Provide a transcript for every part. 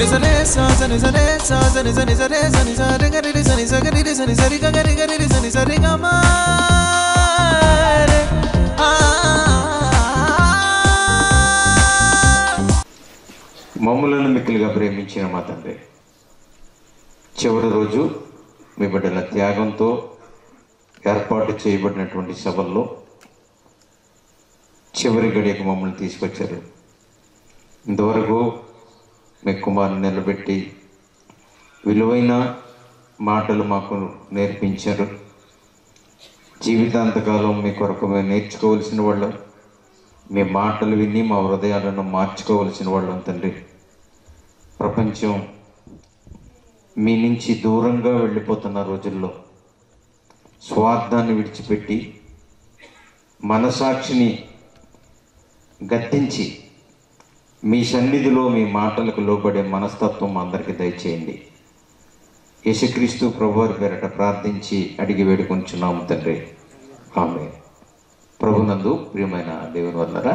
నిసరే సా సని సరే సా సని సని సరే సని సరి గరి సని సగరి రి సని సరి గరి గరి రి సని సరి గ మా రే ఆ మమ్ములను మిక్కిలిగా ప్రేమించిన మా తండ్రి చివరి రోజు మీ బిడ్డల త్యాగంతో ఏర్పాటు చేయబడినటువంటి సభల్లో చివరి గడియకు మమ్మల్ని తీసుకొచ్చారు ఇంతవరకు మీ కుమారుని నిలబెట్టి విలువైన మాటలు మాకు నేర్పించారు జీవితాంతకాలం మీ కొరకు మేము నేర్చుకోవలసిన వాళ్ళం మీ మాటలు విని మా హృదయాలను మార్చుకోవలసిన వాళ్ళం తండ్రి ప్రపంచం మీ నుంచి దూరంగా వెళ్ళిపోతున్న రోజుల్లో స్వార్థాన్ని విడిచిపెట్టి మనసాక్షిని గద్దించి మీ సన్నిధిలో మీ మాటలకు లోబడే మనస్తత్వం అందరికీ దయచేయండి యేసుక్రీస్తు ప్రభువారి పేరట ప్రార్థించి అడిగి వేడుకొంచున్నాము తండ్రి ఆమె ప్రభునందు ప్రియమైన దేవుని వల్లరా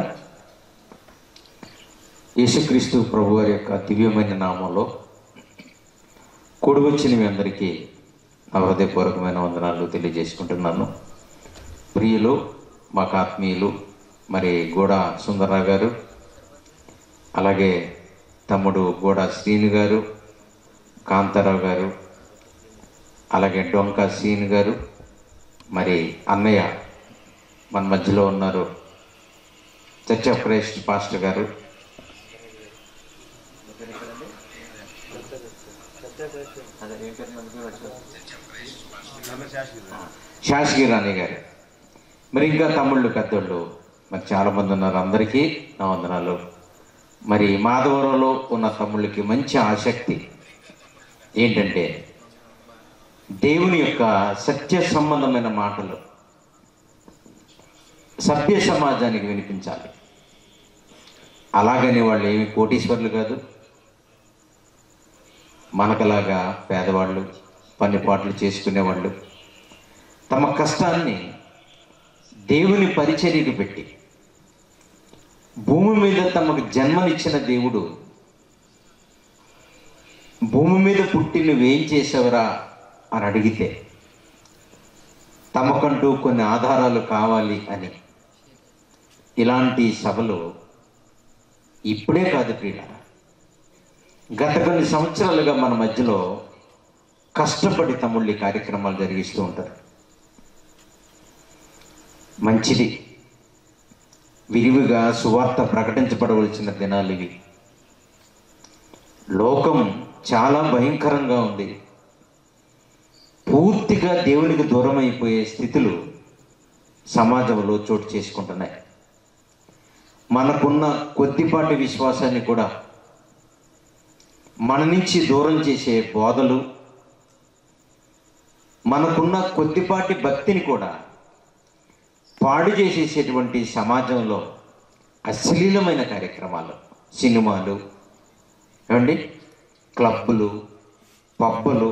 యేసుక్రీస్తు ప్రభువారి యొక్క దివ్యమైన నామంలో కూడి వచ్చిన మీ అందరికీ నా హృదయపూర్వకమైన వందనాలు తెలియజేసుకుంటున్నాను ప్రియులు మాకు ఆత్మీయులు మరి గూడ సుందరరావు గారు అలాగే తమ్ముడు గూడ శ్రీను గారు కాంతారావు గారు అలాగే డొంక సీన్ గారు మరి అన్నయ్య మన మధ్యలో ఉన్నారు చర్చ్ ఆఫ్ క్రైస్ట్ పాస్టర్ గారు శాసకి రాణి గారు మరి ఇంకా తమ్ముళ్ళు పెద్దోళ్ళు మరి చాలా మంది ఉన్నారు అందరికీ నా వందనాలు మరి మాధవరంలో ఉన్న తమ్ముళ్ళకి మంచి ఆసక్తి ఏంటంటే దేవుని యొక్క సత్య సంబంధమైన మాటలు సభ్య సమాజానికి వినిపించాలి అలాగని వాళ్ళు ఏమి కోటీశ్వర్లు కాదు మనకలాగా పేదవాళ్ళు పన్నిపాట్లు చేసుకునేవాళ్ళు తమ కష్టాన్ని దేవుని పరిచర్యకు పెట్టి భూమి మీద తమకు జన్మనిచ్చిన దేవుడు భూమి మీద పుట్టి నువ్వేం చేసావురా అని అడిగితే తమకంటూ కొన్ని ఆధారాలు కావాలి అని ఇలాంటి సభలు ఇప్పుడే కాదు ప్రియుల గత కొన్ని సంవత్సరాలుగా మన మధ్యలో కష్టపడి తమ్ముళ్ళు ఈ కార్యక్రమాలు జరిగిస్తూ ఉంటారు మంచిది విరివిగా సువార్త ప్రకటించబడవలసిన దినాలు ఇవి లోకం చాలా భయంకరంగా ఉంది పూర్తిగా దేవునికి దూరం అయిపోయే స్థితులు సమాజంలో చోటు చేసుకుంటున్నాయి మనకున్న కొద్దిపాటి విశ్వాసాన్ని కూడా మన నుంచి దూరం చేసే బోధలు మనకున్న కొద్దిపాటి భక్తిని కూడా పాడు చేసేసేటువంటి సమాజంలో అశ్లీలమైన కార్యక్రమాలు సినిమాలు ఏమండి క్లబ్బులు పబ్బులు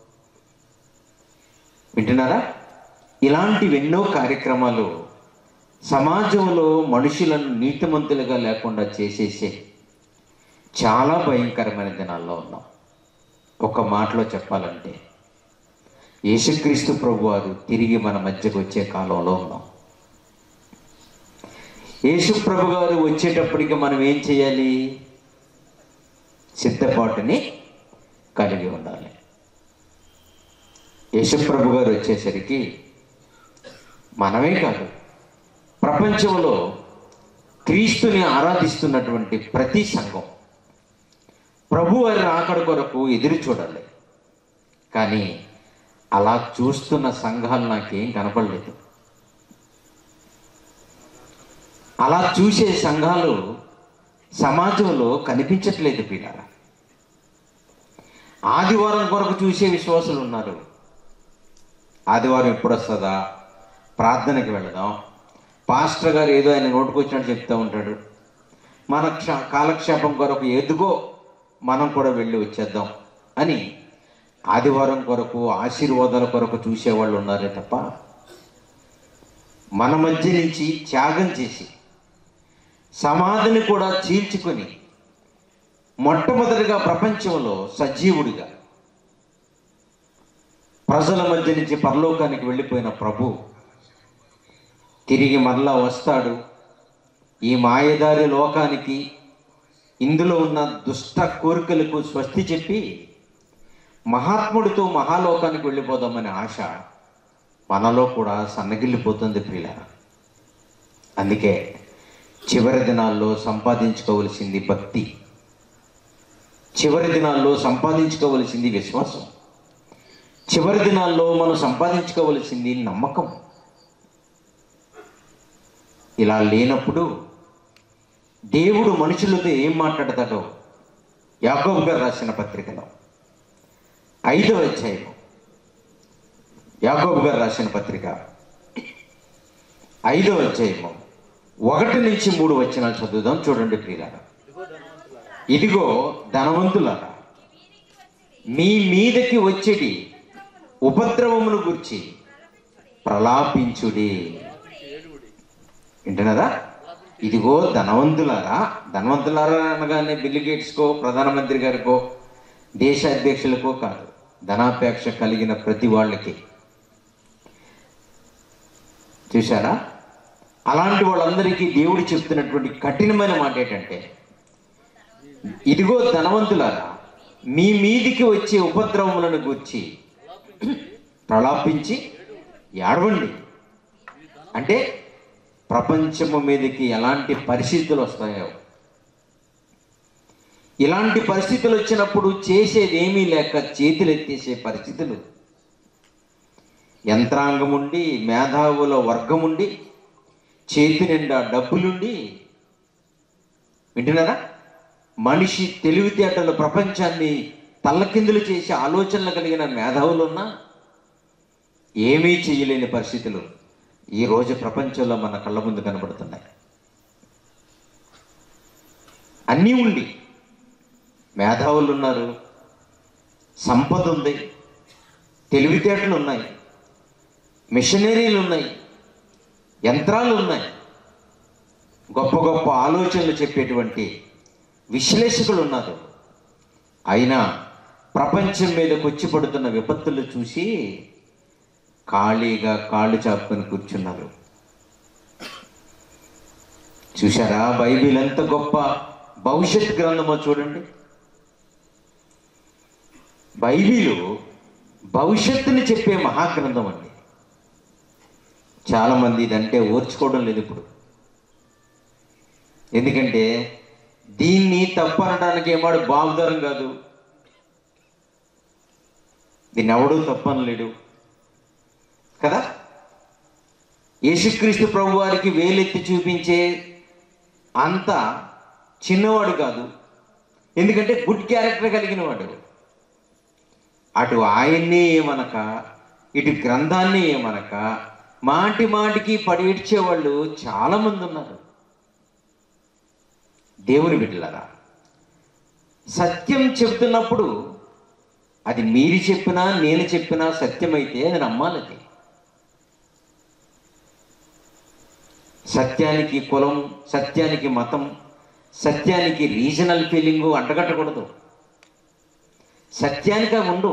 వింటున్నారా ఇలాంటివి ఎన్నో కార్యక్రమాలు సమాజంలో మనుషులను నీతిమంతులుగా లేకుండా చేసేసే చాలా భయంకరమైన దినాల్లో ఉన్నాం ఒక మాటలో చెప్పాలంటే యేసుక్రీస్తు ప్రభు వారు తిరిగి మన మధ్యకు వచ్చే కాలంలో ఉన్నాం యేసు ప్రభు గారు వచ్చేటప్పటికి మనం ఏం చేయాలి సిద్ధపాటుని కలిగి ఉండాలి యేసుప్రభు గారు వచ్చేసరికి మనమే కాదు ప్రపంచంలో క్రీస్తుని ఆరాధిస్తున్నటువంటి ప్రతి సంఘం ప్రభు వారి రాకడ కొరకు ఎదురు చూడాలి కానీ అలా చూస్తున్న సంఘాలు నాకేం కనపడలేదు అలా చూసే సంఘాలు సమాజంలో కనిపించట్లేదు పిల్లరా ఆదివారం కొరకు చూసే విశ్వాసులు ఉన్నారు ఆదివారం ఎప్పుడు వస్తుందా ప్రార్థనకి వెళదాం పాస్టర్ గారు ఏదో ఆయన నోటుకు వచ్చినట్టు చెప్తూ ఉంటాడు మన క్ష కాలక్షేపం కొరకు ఎదుగో మనం కూడా వెళ్ళి వచ్చేద్దాం అని ఆదివారం కొరకు ఆశీర్వాదాల కొరకు చూసేవాళ్ళు ఉన్నారే తప్ప మన మధ్య నుంచి త్యాగం చేసి సమాధిని కూడా చీల్చుకొని మొట్టమొదటిగా ప్రపంచంలో సజీవుడిగా ప్రజల మధ్య నుంచి పరలోకానికి వెళ్ళిపోయిన ప్రభు తిరిగి మరలా వస్తాడు ఈ మాయదారి లోకానికి ఇందులో ఉన్న దుష్ట కోరికలకు స్వస్తి చెప్పి మహాత్ముడితో మహాలోకానికి వెళ్ళిపోదామనే ఆశ మనలో కూడా సన్నగిల్లిపోతుంది ప్రియుల అందుకే చివరి దినాల్లో సంపాదించుకోవలసింది భక్తి చివరి దినాల్లో సంపాదించుకోవలసింది విశ్వాసం చివరి దినాల్లో మనం సంపాదించుకోవలసింది నమ్మకం ఇలా లేనప్పుడు దేవుడు మనుషులతో ఏం మాట్లాడతాడో యాకోబు గారు రాసిన పత్రికలో ఐదవ అధ్యాయం యాకోబు గారు రాసిన పత్రిక ఐదవ అధ్యాయము ఒకటి నుంచి మూడు వచనాలు చదువుదాం చూడండి ప్రియులారా ఇదిగో ధనవంతులారా మీ మీదకి వచ్చేటి ఉపద్రవమును గుర్చి ప్రలాపించుడి వింటున్నదా ఇదిగో ధనవంతులారా ధనవంతులారా అనగానే బిల్ గేట్స్కో ప్రధానమంత్రి గారికో దేశ అధ్యక్షులకో కాదు ధనాపేక్ష కలిగిన ప్రతి వాళ్ళకి చూశారా అలాంటి వాళ్ళందరికీ దేవుడు చెప్తున్నటువంటి కఠినమైన మాట ఏంటంటే ఇదిగో ధనవంతులారా మీ మీదికి వచ్చే ఉపద్రవములను గూర్చి ప్రలాపించి ఏడవండి అంటే ప్రపంచము మీదకి ఎలాంటి పరిస్థితులు వస్తాయో ఇలాంటి పరిస్థితులు వచ్చినప్పుడు చేసేది ఏమీ లేక చేతులు ఎత్తేసే పరిస్థితులు యంత్రాంగం ఉండి మేధావుల వర్గం ఉండి చేతి నిండా డబ్బులుండి వింటున్నారా మనిషి తెలివితేటలు ప్రపంచాన్ని తల్లకిందులు చేసే ఆలోచనలు కలిగిన మేధావులున్నా ఏమీ చేయలేని పరిస్థితులు ఈ రోజు ప్రపంచంలో మన కళ్ళ ముందు కనబడుతున్నాయి అన్నీ ఉండి మేధావులు ఉన్నారు సంపద ఉంది తెలివితేటలు ఉన్నాయి మిషనరీలు ఉన్నాయి యంత్రాలు ఉన్నాయి గొప్ప గొప్ప ఆలోచనలు చెప్పేటువంటి విశ్లేషకులు ఉన్నారు అయినా ప్రపంచం మీదకి వచ్చి పడుతున్న విపత్తులు చూసి ఖాళీగా కాళ్ళు చాపుకొని కూర్చున్నారు చూశారా బైబిల్ ఎంత గొప్ప భవిష్యత్ గ్రంథమో చూడండి బైబిలు భవిష్యత్తుని చెప్పే మహాగ్రంథం అండి చాలామంది ఇదంటే ఓర్చుకోవడం లేదు ఇప్పుడు ఎందుకంటే దీన్ని తప్పు అనడానికి ఏమాడు బాగుదరం కాదు దీన్ని ఎవడూ తప్పనలేడు కదా యేసుక్రీస్తు ప్రభు వారికి వేలెత్తి చూపించే అంత చిన్నవాడు కాదు ఎందుకంటే గుడ్ క్యారెక్టర్ కలిగిన వాడు అటు ఆయన్నే ఏమనక ఇటు గ్రంథాన్ని ఏమనక మాటి మాటికి పడి ఇడ్చేవాళ్ళు చాలా మంది ఉన్నారు దేవుని బిడ్డలారా సత్యం చెప్తున్నప్పుడు అది మీరు చెప్పినా నేను చెప్పినా సత్యమైతే అది నమ్మాలది సత్యానికి కులం సత్యానికి మతం సత్యానికి రీజనల్ ఫీలింగు అంటగట్టకూడదు సత్యానికి అవి ఉండు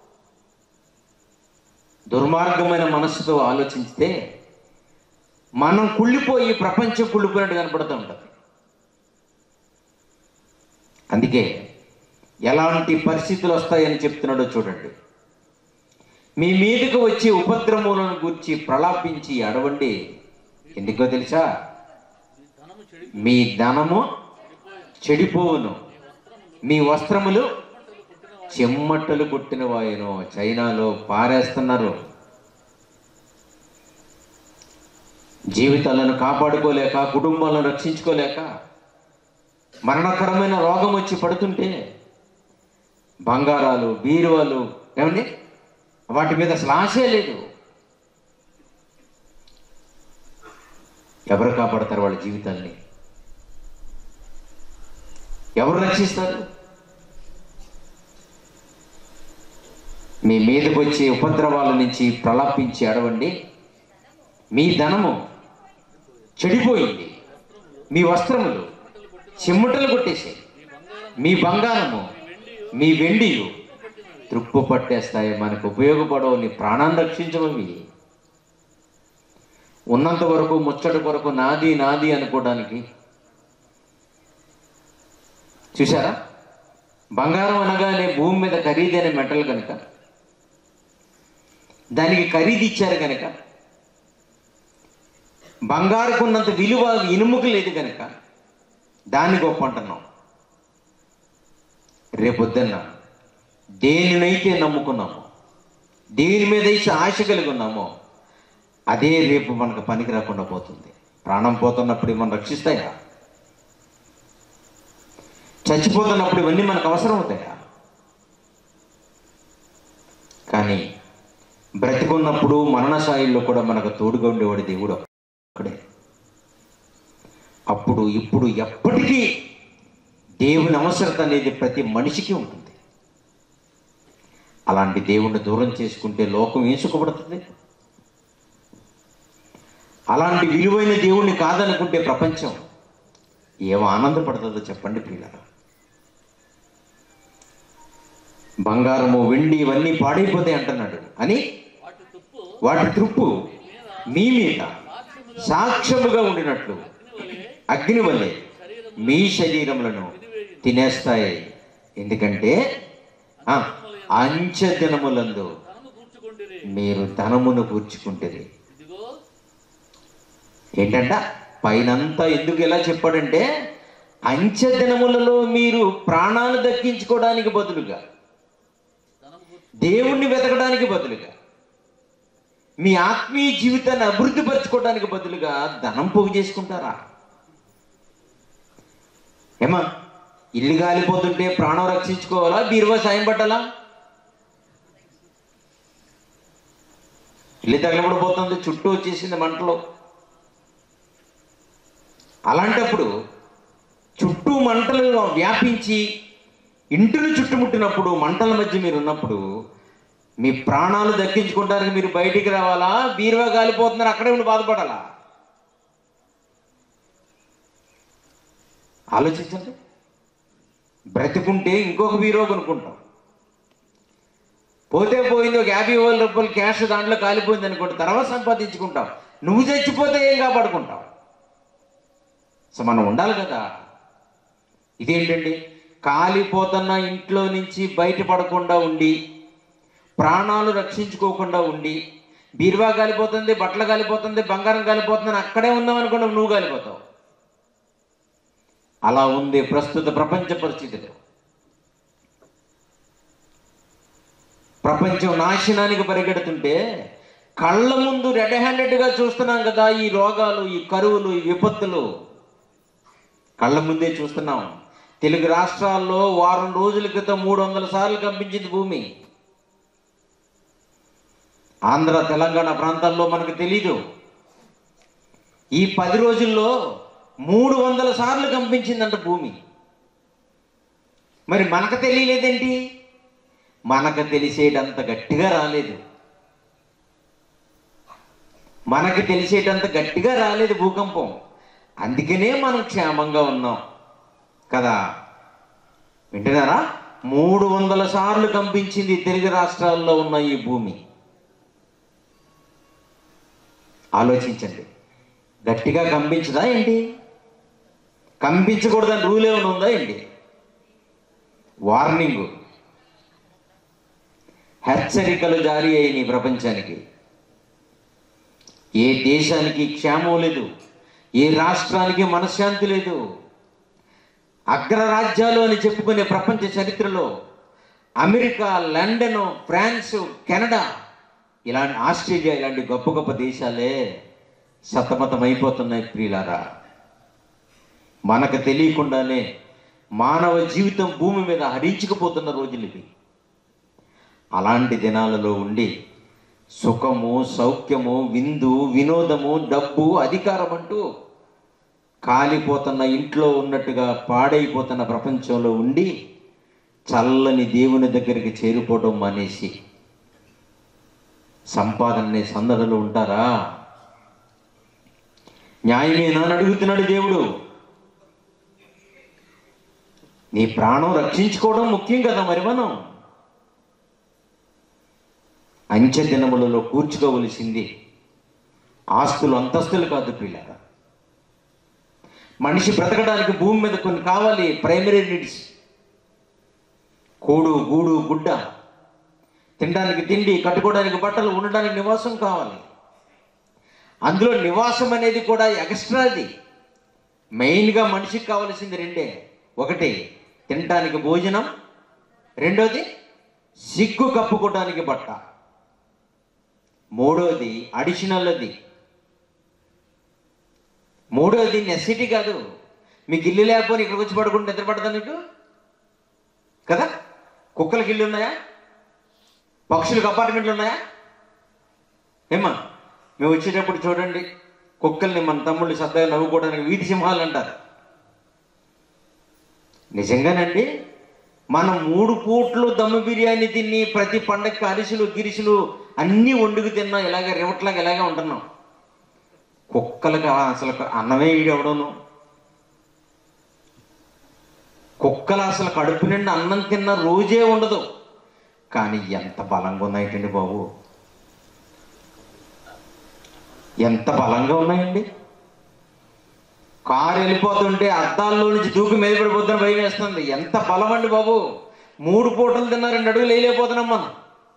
దుర్మార్గమైన మనస్సుతో ఆలోచిస్తే మనం కుళ్ళిపోయి ప్రపంచం కుళ్ళిపోయినట్టు కనపడుతూ ఉంటుంది అందుకే ఎలాంటి పరిస్థితులు వస్తాయని చెప్తున్నాడో చూడండి మీ మీదకు వచ్చే ఉపద్రవములను గురించి ప్రలాపించి అడవండి ఎందుకో తెలుసా మీ ధనము చెడిపోవును మీ వస్త్రములు చెమ్మట్టలు కొట్టిన వాయును చైనాలో పారేస్తున్నారు జీవితాలను కాపాడుకోలేక కుటుంబాలను రక్షించుకోలేక మరణకరమైన రోగం వచ్చి పడుతుంటే బంగారాలు బీరువాలు ఏమండి వాటి మీద అసలు ఆశే లేదు ఎవరు కాపాడతారు వాళ్ళ జీవితాన్ని ఎవరు రక్షిస్తారు మీ మీదకి వచ్చే ఉపద్రవాల నుంచి ప్రలాపించి అడవండి మీ ధనము చెడిపోయింది మీ వస్త్రములు చెమ్ముటలు కొట్టేసాయి మీ బంగారము మీ వెండియు తృప్పు పట్టేస్తాయి మనకు ఉపయోగపడవు నీ ప్రాణాన్ని రక్షించమవి ఉన్నంత వరకు ముచ్చట కొరకు నాది నాది అనుకోవడానికి చూసారా బంగారం అనగానే భూమి మీద ఖరీదైన మెటల్ కనుక దానికి ఖరీదు ఇచ్చారు కనుక బంగారుకున్నంత విలువ ఇనుముకు లేదు కనుక దాన్ని గొప్ప అంటున్నాం రేపొద్దున్న దేనినైతే నమ్ముకున్నామో దేని మీద అయితే ఆశ కలిగి ఉన్నామో అదే రేపు మనకు పనికి రాకుండా పోతుంది ప్రాణం పోతున్నప్పుడు మనం రక్షిస్తాయా చచ్చిపోతున్నప్పుడు ఇవన్నీ మనకు అవసరం అవుతాయా కానీ బ్రతికున్నప్పుడు మరణశాయిల్లో కూడా మనకు తోడుగా ఉండేవాడు దేవుడు ఒక్కడే అప్పుడు ఇప్పుడు ఎప్పటికీ దేవుని అవసరత అనేది ప్రతి మనిషికి ఉంటుంది అలాంటి దేవుణ్ణి దూరం చేసుకుంటే లోకం ఏం సుఖపడుతుంది అలాంటి విలువైన దేవుణ్ణి కాదనుకుంటే ప్రపంచం ఏం ఆనందపడుతుందో చెప్పండి ప్రియులారా బంగారము వెండి ఇవన్నీ పాడైపోతాయి అంటున్నాడు అని వాటి తుప్పు వాటి తృప్పు మీ మీద సాక్ష్యముగా ఉండినట్లు అగ్ని వల్లే మీ శరీరములను తినేస్తాయి ఎందుకంటే ఆ, అంచె దినములందు ధనము కూర్చుకుండిరి మీరు ధనమును కూర్చుకుంటుంది ఇదిగో ఏంటంట పైనంతా ఎందుకు ఎలా చెప్పాడంటే అంచె దినములలో మీరు ప్రాణాలు దక్కించుకోవడానికి బదులుగా ధనము కూర్చు దేవుణ్ణి వెతకడానికి బదులుగా మీ ఆత్మీయ జీవితాన్ని అభివృద్ధి పరచుకోవడానికి బదులుగా ధనం పోగు చేసుకుంటారా ఏమా ఇల్లు గాలిపోతుంటే ప్రాణం రక్షించుకోవాలా బీరువా సాయం పట్టాలా ఇల్లు తగలబడిపోతుంది చుట్టూ వచ్చేసింది మంటలో అలాంటప్పుడు చుట్టూ మంటలు వ్యాపించి ఇంటిని చుట్టుముట్టినప్పుడు మంటల మధ్య మీరు ఉన్నప్పుడు మీ ప్రాణాలు దక్కించుకోవడానికి మీరు బయటికి రావాలా బీరువా గాలిపోతున్నారు అక్కడే ఉండి బాధపడాలా ఆలోచించండి బ్రతికుంటే ఇంకొక బీరో కొనుక్కుంటాం పోతే పోయింది ఒక యాభై వేల రూపాయలు క్యాష్ దాంట్లో కాలిపోయింది అనుకోండి తర్వాత సంపాదించుకుంటాం నువ్వు చచ్చిపోతే ఏం కాపాడుకుంటావు సో మనం ఉండాలి కదా ఇదేంటండి కాలిపోతున్న ఇంట్లో నుంచి బయటపడకుండా ఉండి ప్రాణాలు రక్షించుకోకుండా ఉండి బీరువా కాలిపోతుంది బట్టలు కాలిపోతుంది బంగారం కాలిపోతుంది అని అక్కడే ఉన్నాం అనుకోండి నువ్వు కాలిపోతావు అలా ఉంది ప్రస్తుత ప్రపంచ పరిస్థితిలో ప్రపంచం నాశనానికి పరిగెడుతుంటే కళ్ళ ముందు రెడ్ హ్యాండెడ్గా చూస్తున్నాం కదా ఈ రోగాలు ఈ కరువులు ఈ విపత్తులు కళ్ళ ముందే చూస్తున్నాం తెలుగు రాష్ట్రాల్లో వారం రోజుల క్రితం మూడు వందల సార్లు కంపించింది భూమి ఆంధ్ర తెలంగాణ ప్రాంతాల్లో మనకు తెలీదు ఈ పది రోజుల్లో మూడు వందల సార్లు కంపించిందంట భూమి మరి మనకు తెలియలేదేంటి మనకు తెలిసేటంత గట్టిగా రాలేదు మనకు తెలిసేటంత గట్టిగా రాలేదు భూకంపం అందుకనే మనం క్షేమంగా ఉన్నాం కదా వింటున్నారా మూడు వందల సార్లు కంపించింది తెలుగు రాష్ట్రాల్లో ఉన్న ఈ భూమి ఆలోచించండి గట్టిగా కంపించదా ఏంటి కంపించకూడదని రూల్ ఏమైనా ఉందా ఏంటి వార్నింగ్ హెచ్చరికలు జారీ అయినాయి ప్రపంచానికి ఏ దేశానికి క్షేమం లేదు ఏ రాష్ట్రానికి మనశ్శాంతి లేదు అగ్రరాజ్యాలు అని చెప్పుకునే ప్రపంచ చరిత్రలో అమెరికా లండన్ ఫ్రాన్స్ కెనడా ఇలాంటి ఆస్ట్రేలియా ఇలాంటి గొప్ప గొప్ప దేశాలే సతమతమైపోతున్నాయి ప్రియులారా మనకు తెలియకుండానే మానవ జీవితం భూమి మీద హరించుకుపోతున్న రోజులు ఇవి అలాంటి దినాలలో ఉండి సుఖము సౌఖ్యము విందు వినోదము డబ్బు అధికారం అంటూ కాలిపోతున్న ఇంట్లో ఉన్నట్టుగా పాడైపోతున్న ప్రపంచంలో ఉండి చల్లని దేవుని దగ్గరికి చేరిపోవడం మానేసి సంపాదన సందడిలో ఉంటారా న్యాయమేనా అని అడుగుతున్నాడు దేవుడు నీ ప్రాణం రక్షించుకోవడం ముఖ్యం కదా మరి మనం అంచె దినములలో కూర్చుకోవలసింది ఆస్తులు అంతస్తులు కాదు పిల్లరా మనిషి బ్రతకడానికి భూమి మీద కొన్ని కావాలి ప్రైమరీ నీడ్స్ కూడు గూడు గుడ్డ తినడానికి తిండి కట్టుకోవడానికి బట్టలు ఉండడానికి నివాసం కావాలి అందులో నివాసం అనేది కూడా ఎక్స్ట్రాది మెయిన్గా మనిషికి కావలసింది రెండే ఒకటి తినడానికి భోజనం రెండోది సిగ్గు కప్పుకోవడానికి బట్ట మూడోది అడిషనల్ అది మూడోది నెసిటీ కాదు మీకు ఇల్లు లేకపోతే ఇక్కడికి వచ్చి పడుకుంటే నిద్ర పడతా నీకు కదా కుక్కలకి ఇల్లు ఉన్నాయా పక్షులకు అపార్ట్మెంట్లు ఉన్నాయా ఏమా మేము వచ్చేటప్పుడు చూడండి కుక్కల్ని మన తమ్ముళ్ళు సద్దగా నవ్వుకోవడానికి వీధి సింహాలు అంటారు నిజంగానండి మనం మూడు పూట్లు దమ్ము బిర్యానీ తిని ప్రతి పండగకి అరిసెలు గిరిసెలు అన్నీ వండుకు తిన్నాం ఇలాగే రివట్లాగా ఇలాగే ఉంటున్నాం కుక్కలకు అసలు అన్నమే ఈడవడను కుక్కలు అసలు కడుపు నిండా అన్నం తిన్న రోజే ఉండదు కానీ ఎంత బలంగా ఉన్నాయండి బాబు ఎంత బలంగా ఉన్నాయండి కారు వెళ్ళిపోతుంటే అద్దాల్లో నుంచి దూకి మీద పడిపోతున్న భయం వేస్తుంది ఎంత బలం అండి బాబు మూడు పూటలు తిన్నా రెండు అడుగులు వేయలేకపోతున్నాం మనం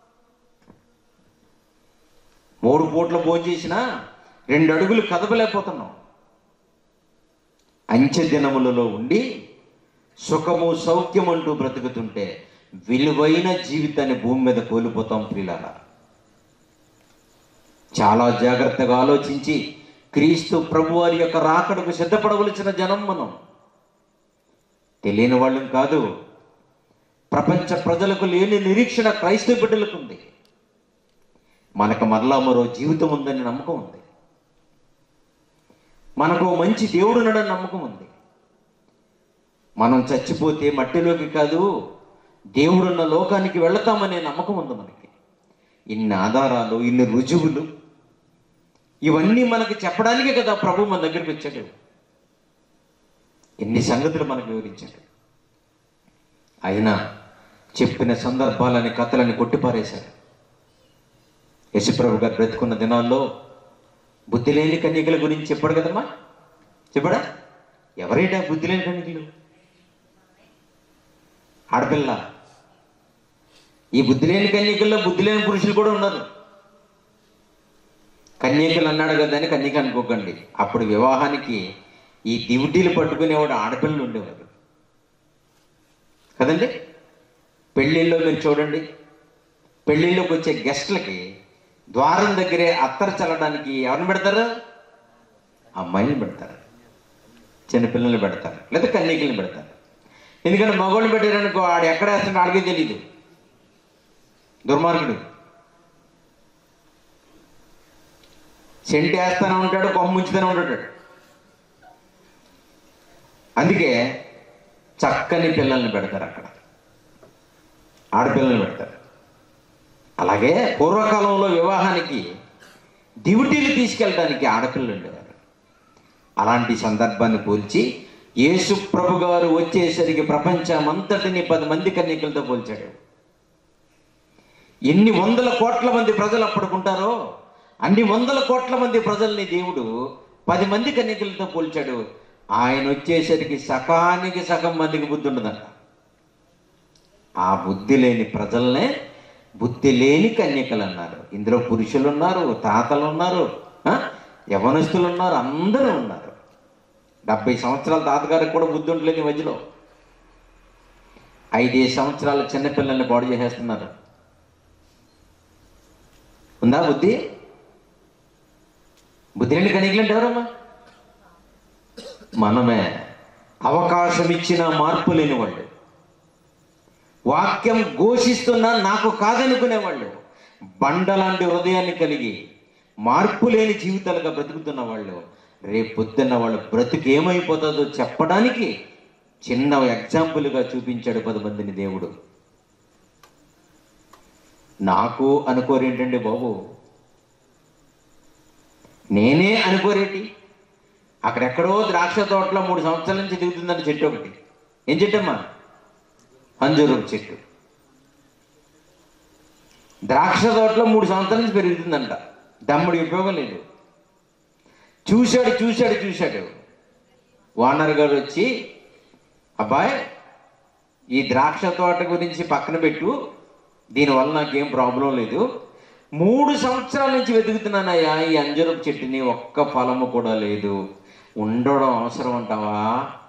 మూడు పూటలు భోజనం చేసినా రెండు అడుగులు కదపలేకపోతున్నాం అంచె దినములలో ఉండి సుఖము సౌఖ్యం అంటూ బ్రతుకుతుంటే విలువైన జీవితాన్ని భూమి మీద కోల్పోతాం ప్రియులారా చాలా జాగ్రత్తగా ఆలోచించి క్రీస్తు ప్రభువారి యొక్క రాకడకు సిద్ధపడవలసిన జనం మనం తెలియని వాళ్ళం కాదు ప్రపంచ ప్రజలకు లేని నిరీక్షణ క్రైస్తవ బిడ్డలకు ఉంది మనకు మరలా మరో జీవితం ఉందని నమ్మకం ఉంది మనకు ఓ మంచి దేవుడు ఉన్నాడని నమ్మకం ఉంది మనం చచ్చిపోతే మట్టిలోకి కాదు దేవుడున్న లోకానికి వెళతామనే నమ్మకం ఉంది మనకి ఇన్ని ఆధారాలు ఇన్ని రుజువులు ఇవన్నీ మనకి చెప్పడానికే కదా ప్రభు మన దగ్గరికి వచ్చాడు ఎన్ని సంగతులు మనకు వివరించాడు అయినా చెప్పిన సందర్భాలని కథలని కొట్టిపారేశాడు యశుప్రభు గారు బ్రతుకున్న దినాల్లో బుద్ధి లేని కన్యకల గురించి చెప్పాడు కదమ్మా చెప్పాడా ఎవరైనా బుద్ధి లేని కన్యకలు ఆడపిల్ల ఈ బుద్ధి లేని కన్యకల్లో బుద్ధి లేని పురుషులు కూడా ఉన్నారు కన్యకలు అన్నాడు కదా అని కన్యక అనుకోకండి అప్పుడు వివాహానికి ఈ డ్యూటీలు పట్టుకునేవాడు ఆడపిల్లలు ఉండేవారు కదండి పెళ్ళిళ్ళలో మీరు చూడండి పెళ్ళిళ్ళకి వచ్చే గెస్ట్లకి ద్వారం దగ్గరే అత్తరు చల్లడానికి ఎవరిని పెడతారు అమ్మాయిని పెడతారు చిన్నపిల్లల్ని పెడతారు లేదా కన్యకల్ని పెడతారు ఎందుకంటే మగవాళ్ళని పెట్టారనుకో ఆడు ఎక్కడ వేస్తాడో ఆడికే తెలియదు దుర్మార్గుడు సెంట్ వేస్తానే ఉంటాడు కొమ్మ ముంచుతూనే ఉంటాడు అందుకే చక్కని పిల్లల్ని పెడతారు అక్కడ ఆడపిల్లల్ని పెడతారు అలాగే పూర్వకాలంలో వివాహానికి డ్యూటీలు తీసుకెళ్ళడానికి ఆడపిల్లలు ఉండేవారు అలాంటి సందర్భాన్ని పోల్చి యేసు ప్రభు గారు వచ్చేసరికి ప్రపంచమంతటిని పది మంది కన్యకలతో పోల్చాడు ఎన్ని వందల కోట్ల మంది ప్రజలు అప్పటికుంటారో అన్ని వందల కోట్ల మంది ప్రజల్ని దేవుడు పది మంది కన్యకలతో పోల్చాడు ఆయన వచ్చేసరికి సకానికి సగం మందికి బుద్ధి ఉండదంట ఆ బుద్ధి లేని ప్రజల్నే బుద్ధి లేని కన్యకలు అన్నారు ఇందులో పురుషులు ఉన్నారు తాతలు ఉన్నారు ఆ? యవనస్తులు ఉన్నారు అందరూ ఉన్నారు డెబ్బై సంవత్సరాల తాతగారికి కూడా బుద్ధి ఉండలేదు ఈ మధ్యలో ఐదేసి సంవత్సరాల చిన్నపిల్లల్ని పాడు చేసేస్తున్నారు ఉందా బుద్ధి బుద్ధి లేని కనికలు అంటే ఎవరమ్మా మనమే అవకాశం ఇచ్చిన మార్పు లేని వాళ్ళు వాక్యం ఘోషిస్తున్నా నాకు కాదనుకునేవాళ్ళు బండలాంటి హృదయాన్ని కలిగి మార్పు లేని జీవితాలుగా బ్రతుకుతున్న వాళ్ళు రేపు పొద్దున్న వాళ్ళ బ్రతుకు ఏమైపోతుందో చెప్పడానికి చిన్న ఎగ్జాంపుల్గా చూపించాడు పది మందిని దేవుడు నాకు అనుకోరేంటండి బాబు నేనే అనుకోరేటి అక్కడెక్కడో ద్రాక్ష తోటలో మూడు సంవత్సరాల నుంచి దిగుతుందని చెట్టు ఒకటి ఏం చెట్టమ్మా అంజూరపు చెట్టు ద్రాక్ష తోటలో మూడు సంవత్సరాల నుంచి పెరుగుతుందంట దమ్ముడి ఉపయోగం లేదు చూశాడు చూశాడు చూశాడు ఓనర్ గారు వచ్చి అబ్బాయి ఈ ద్రాక్ష తోట గురించి పక్కన పెట్టు దీనివల్ల నాకేం ప్రాబ్లం లేదు మూడు సంవత్సరాల నుంచి వెతుకుతున్నానయ్యా ఈ అంజరపు చెట్టుని ఒక్క ఫలము కూడా లేదు ఉండడం అవసరం అంటావా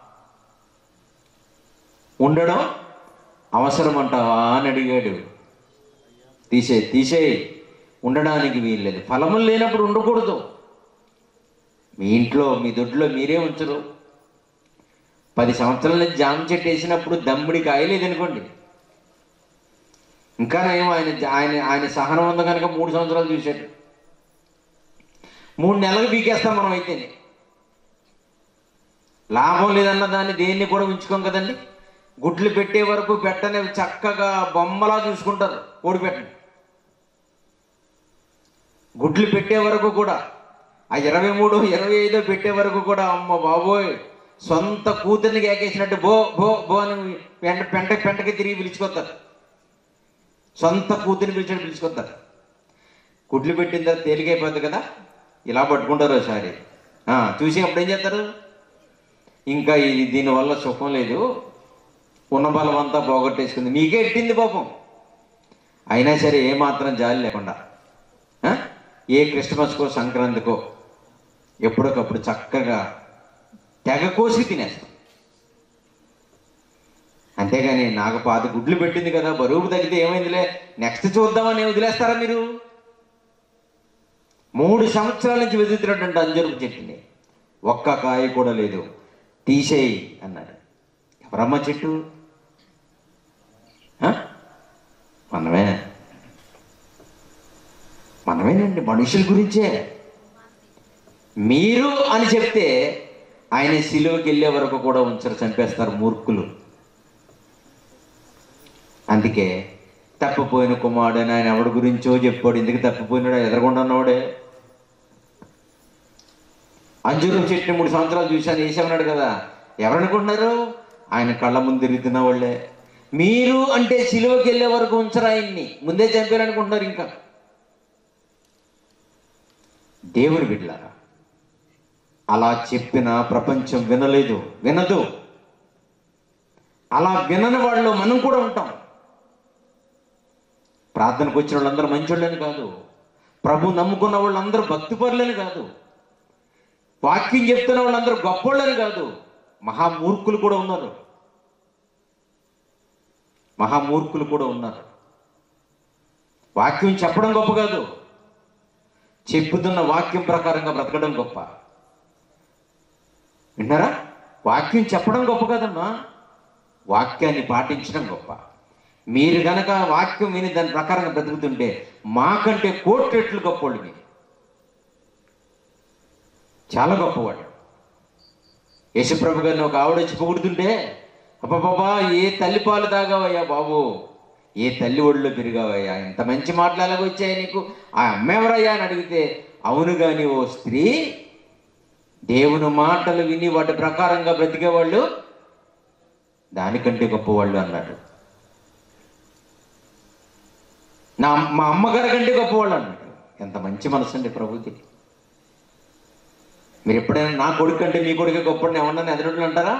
ఉండడం అవసరం అంటావా అని అడిగాడు తీసే తీసేయి ఉండడానికి వీల్లేదు ఫలములు లేనప్పుడు ఉండకూడదు మీ ఇంట్లో మీ దొడ్లో మీరే ఉంచరు పది సంవత్సరాల నుంచి జామ చెట్టు వేసినప్పుడు దమ్ముడి కాయలేదనుకోండి ఇంకా నయం ఆయన ఆయన ఆయన సహనం ఉంది కనుక మూడు సంవత్సరాలు చూశాడు మూడు నెలలకు పీకేస్తాం మనం అయితేనే లాభం లేదన్న దాన్ని దేన్ని కూడా ఉంచుకోం కదండి గుడ్లు పెట్టే వరకు పెట్టని చక్కగా బొమ్మలా చూసుకుంటారు కోడి పెట్టండి గుడ్లు పెట్టే వరకు కూడా ఆ ఇరవై మూడు ఇరవై ఐదో పెట్టే వరకు కూడా అమ్మ బాబోయ్ సొంత కూతుర్ని కేకేసినట్టు బో బో బో అని పెంట పెంట పెంటకి తిరిగి పిలుచుకొస్తారు సొంత కూతుర్ని పిలిచినట్టు పిలుచుకొస్తారు గుడ్లు పెట్టిన తర్వాత తేలికైపోద్ది కదా ఇలా పట్టుకుంటారు ఒకసారి ఆ, చూసి అప్పుడు ఏం చేస్తారు ఇంకా ఇది దీనివల్ల సుఖం లేదు ఉన్న బలం అంతా పోగొట్టేసుకుంది మీకే ఎట్టింది పాపం అయినా సరే ఏమాత్రం జాలి లేకుండా ఆ? ఏ క్రిస్మస్కో సంక్రాంతికో ఎప్పటికప్పుడు చక్కగా తెగ కోసి తినేస్తాం అంతేగాని నాకు పాత గుడ్లు పెట్టింది కదా బరువు తగ్గితే ఏమైందిలే నెక్స్ట్ చూద్దామని వదిలేస్తారా మీరు మూడు సంవత్సరాల నుంచి వెతుకుతున్నటువంటి అంజరుపు చెట్టుని ఒక్క కాయ కూడా లేదు తీసేయి అన్నాడు ఎవరమ్మ చెట్టు ఆ? మనమే మనమేనండి మనుషుల గురించే మీరు అని చెప్తే ఆయన సిలువకి వెళ్ళే వరకు కూడా ఉంచరు చంపేస్తారు మూర్ఖులు అందుకే తప్పిపోయిన కుమారుడు అని ఆయన ఎవడి గురించో చెప్పాడు ఎందుకు తప్పిపోయినాడు ఎదరకుండా ఉన్నవాడే అంజూరం చెట్టుని మూడు సంవత్సరాలు చూశాను వేసామన్నాడు కదా ఎవరనుకుంటున్నారు ఆయన కళ్ళ ముందు తిరుగుతున్న వాళ్ళే మీరు అంటే సిలువకి వెళ్ళే వరకు ఉంచరు ఆయన్ని ముందే చంపారనుకుంటున్నారు ఇంకా దేవుని బిడ్డలారా అలా చెప్పిన ప్రపంచం వినలేదు వినదు అలా వినని వాళ్ళు మనం కూడా ఉంటాం ప్రార్థనకు వచ్చిన వాళ్ళందరూ మంచోళ్ళని కాదు ప్రభు నమ్ముకున్న వాళ్ళందరూ భక్తిపరులని కాదు వాక్యం చెప్తున్న వాళ్ళందరూ గొప్పోళ్ళని కాదు మహామూర్ఖులు కూడా ఉన్నారు మహామూర్ఖులు కూడా ఉన్నారు వాక్యం చెప్పడం గొప్ప కాదు చెప్పుతున్న వాక్యం ప్రకారంగా బ్రతకడం గొప్ప విన్నారా వాక్యం చెప్పడం గొప్ప కదమ్మా వాక్యాన్ని పాటించడం గొప్ప మీరు గనక వాక్యం విని దాని ప్రకారంగా బ్రతుకుతుంటే మాకంటే కోట్రెట్లు గొప్పోళ్ళు మీరు చాలా గొప్పవాడు యశుప్రభు గారిని ఒక ఆవిడ వచ్చి పొగుడుతుంటే అబ్బాబా ఏ తల్లి పాలు తాగావయ్యా బాబు ఏ తల్లి ఒడిలో పెరిగావయ్యా ఇంత మంచి మాటలు ఎలాగ వచ్చాయి నీకు ఆ అమ్మ ఎవరయ్యా అని అడిగితే అవును గాని ఓ స్త్రీ దేవుని మాటలు విని వాటి ప్రకారంగా బ్రతికేవాళ్ళు దానికంటే గొప్పవాళ్ళు అన్నాడు నా మా అమ్మగారి కంటే గొప్పవాళ్ళు అన్నాడు ఎంత మంచి మనసు అండి ప్రభుది మీరు ఎప్పుడైనా నా కొడుకు అంటే మీ కొడుకే గొప్పని ఏమన్నా ఎదురుట్లు అంటారా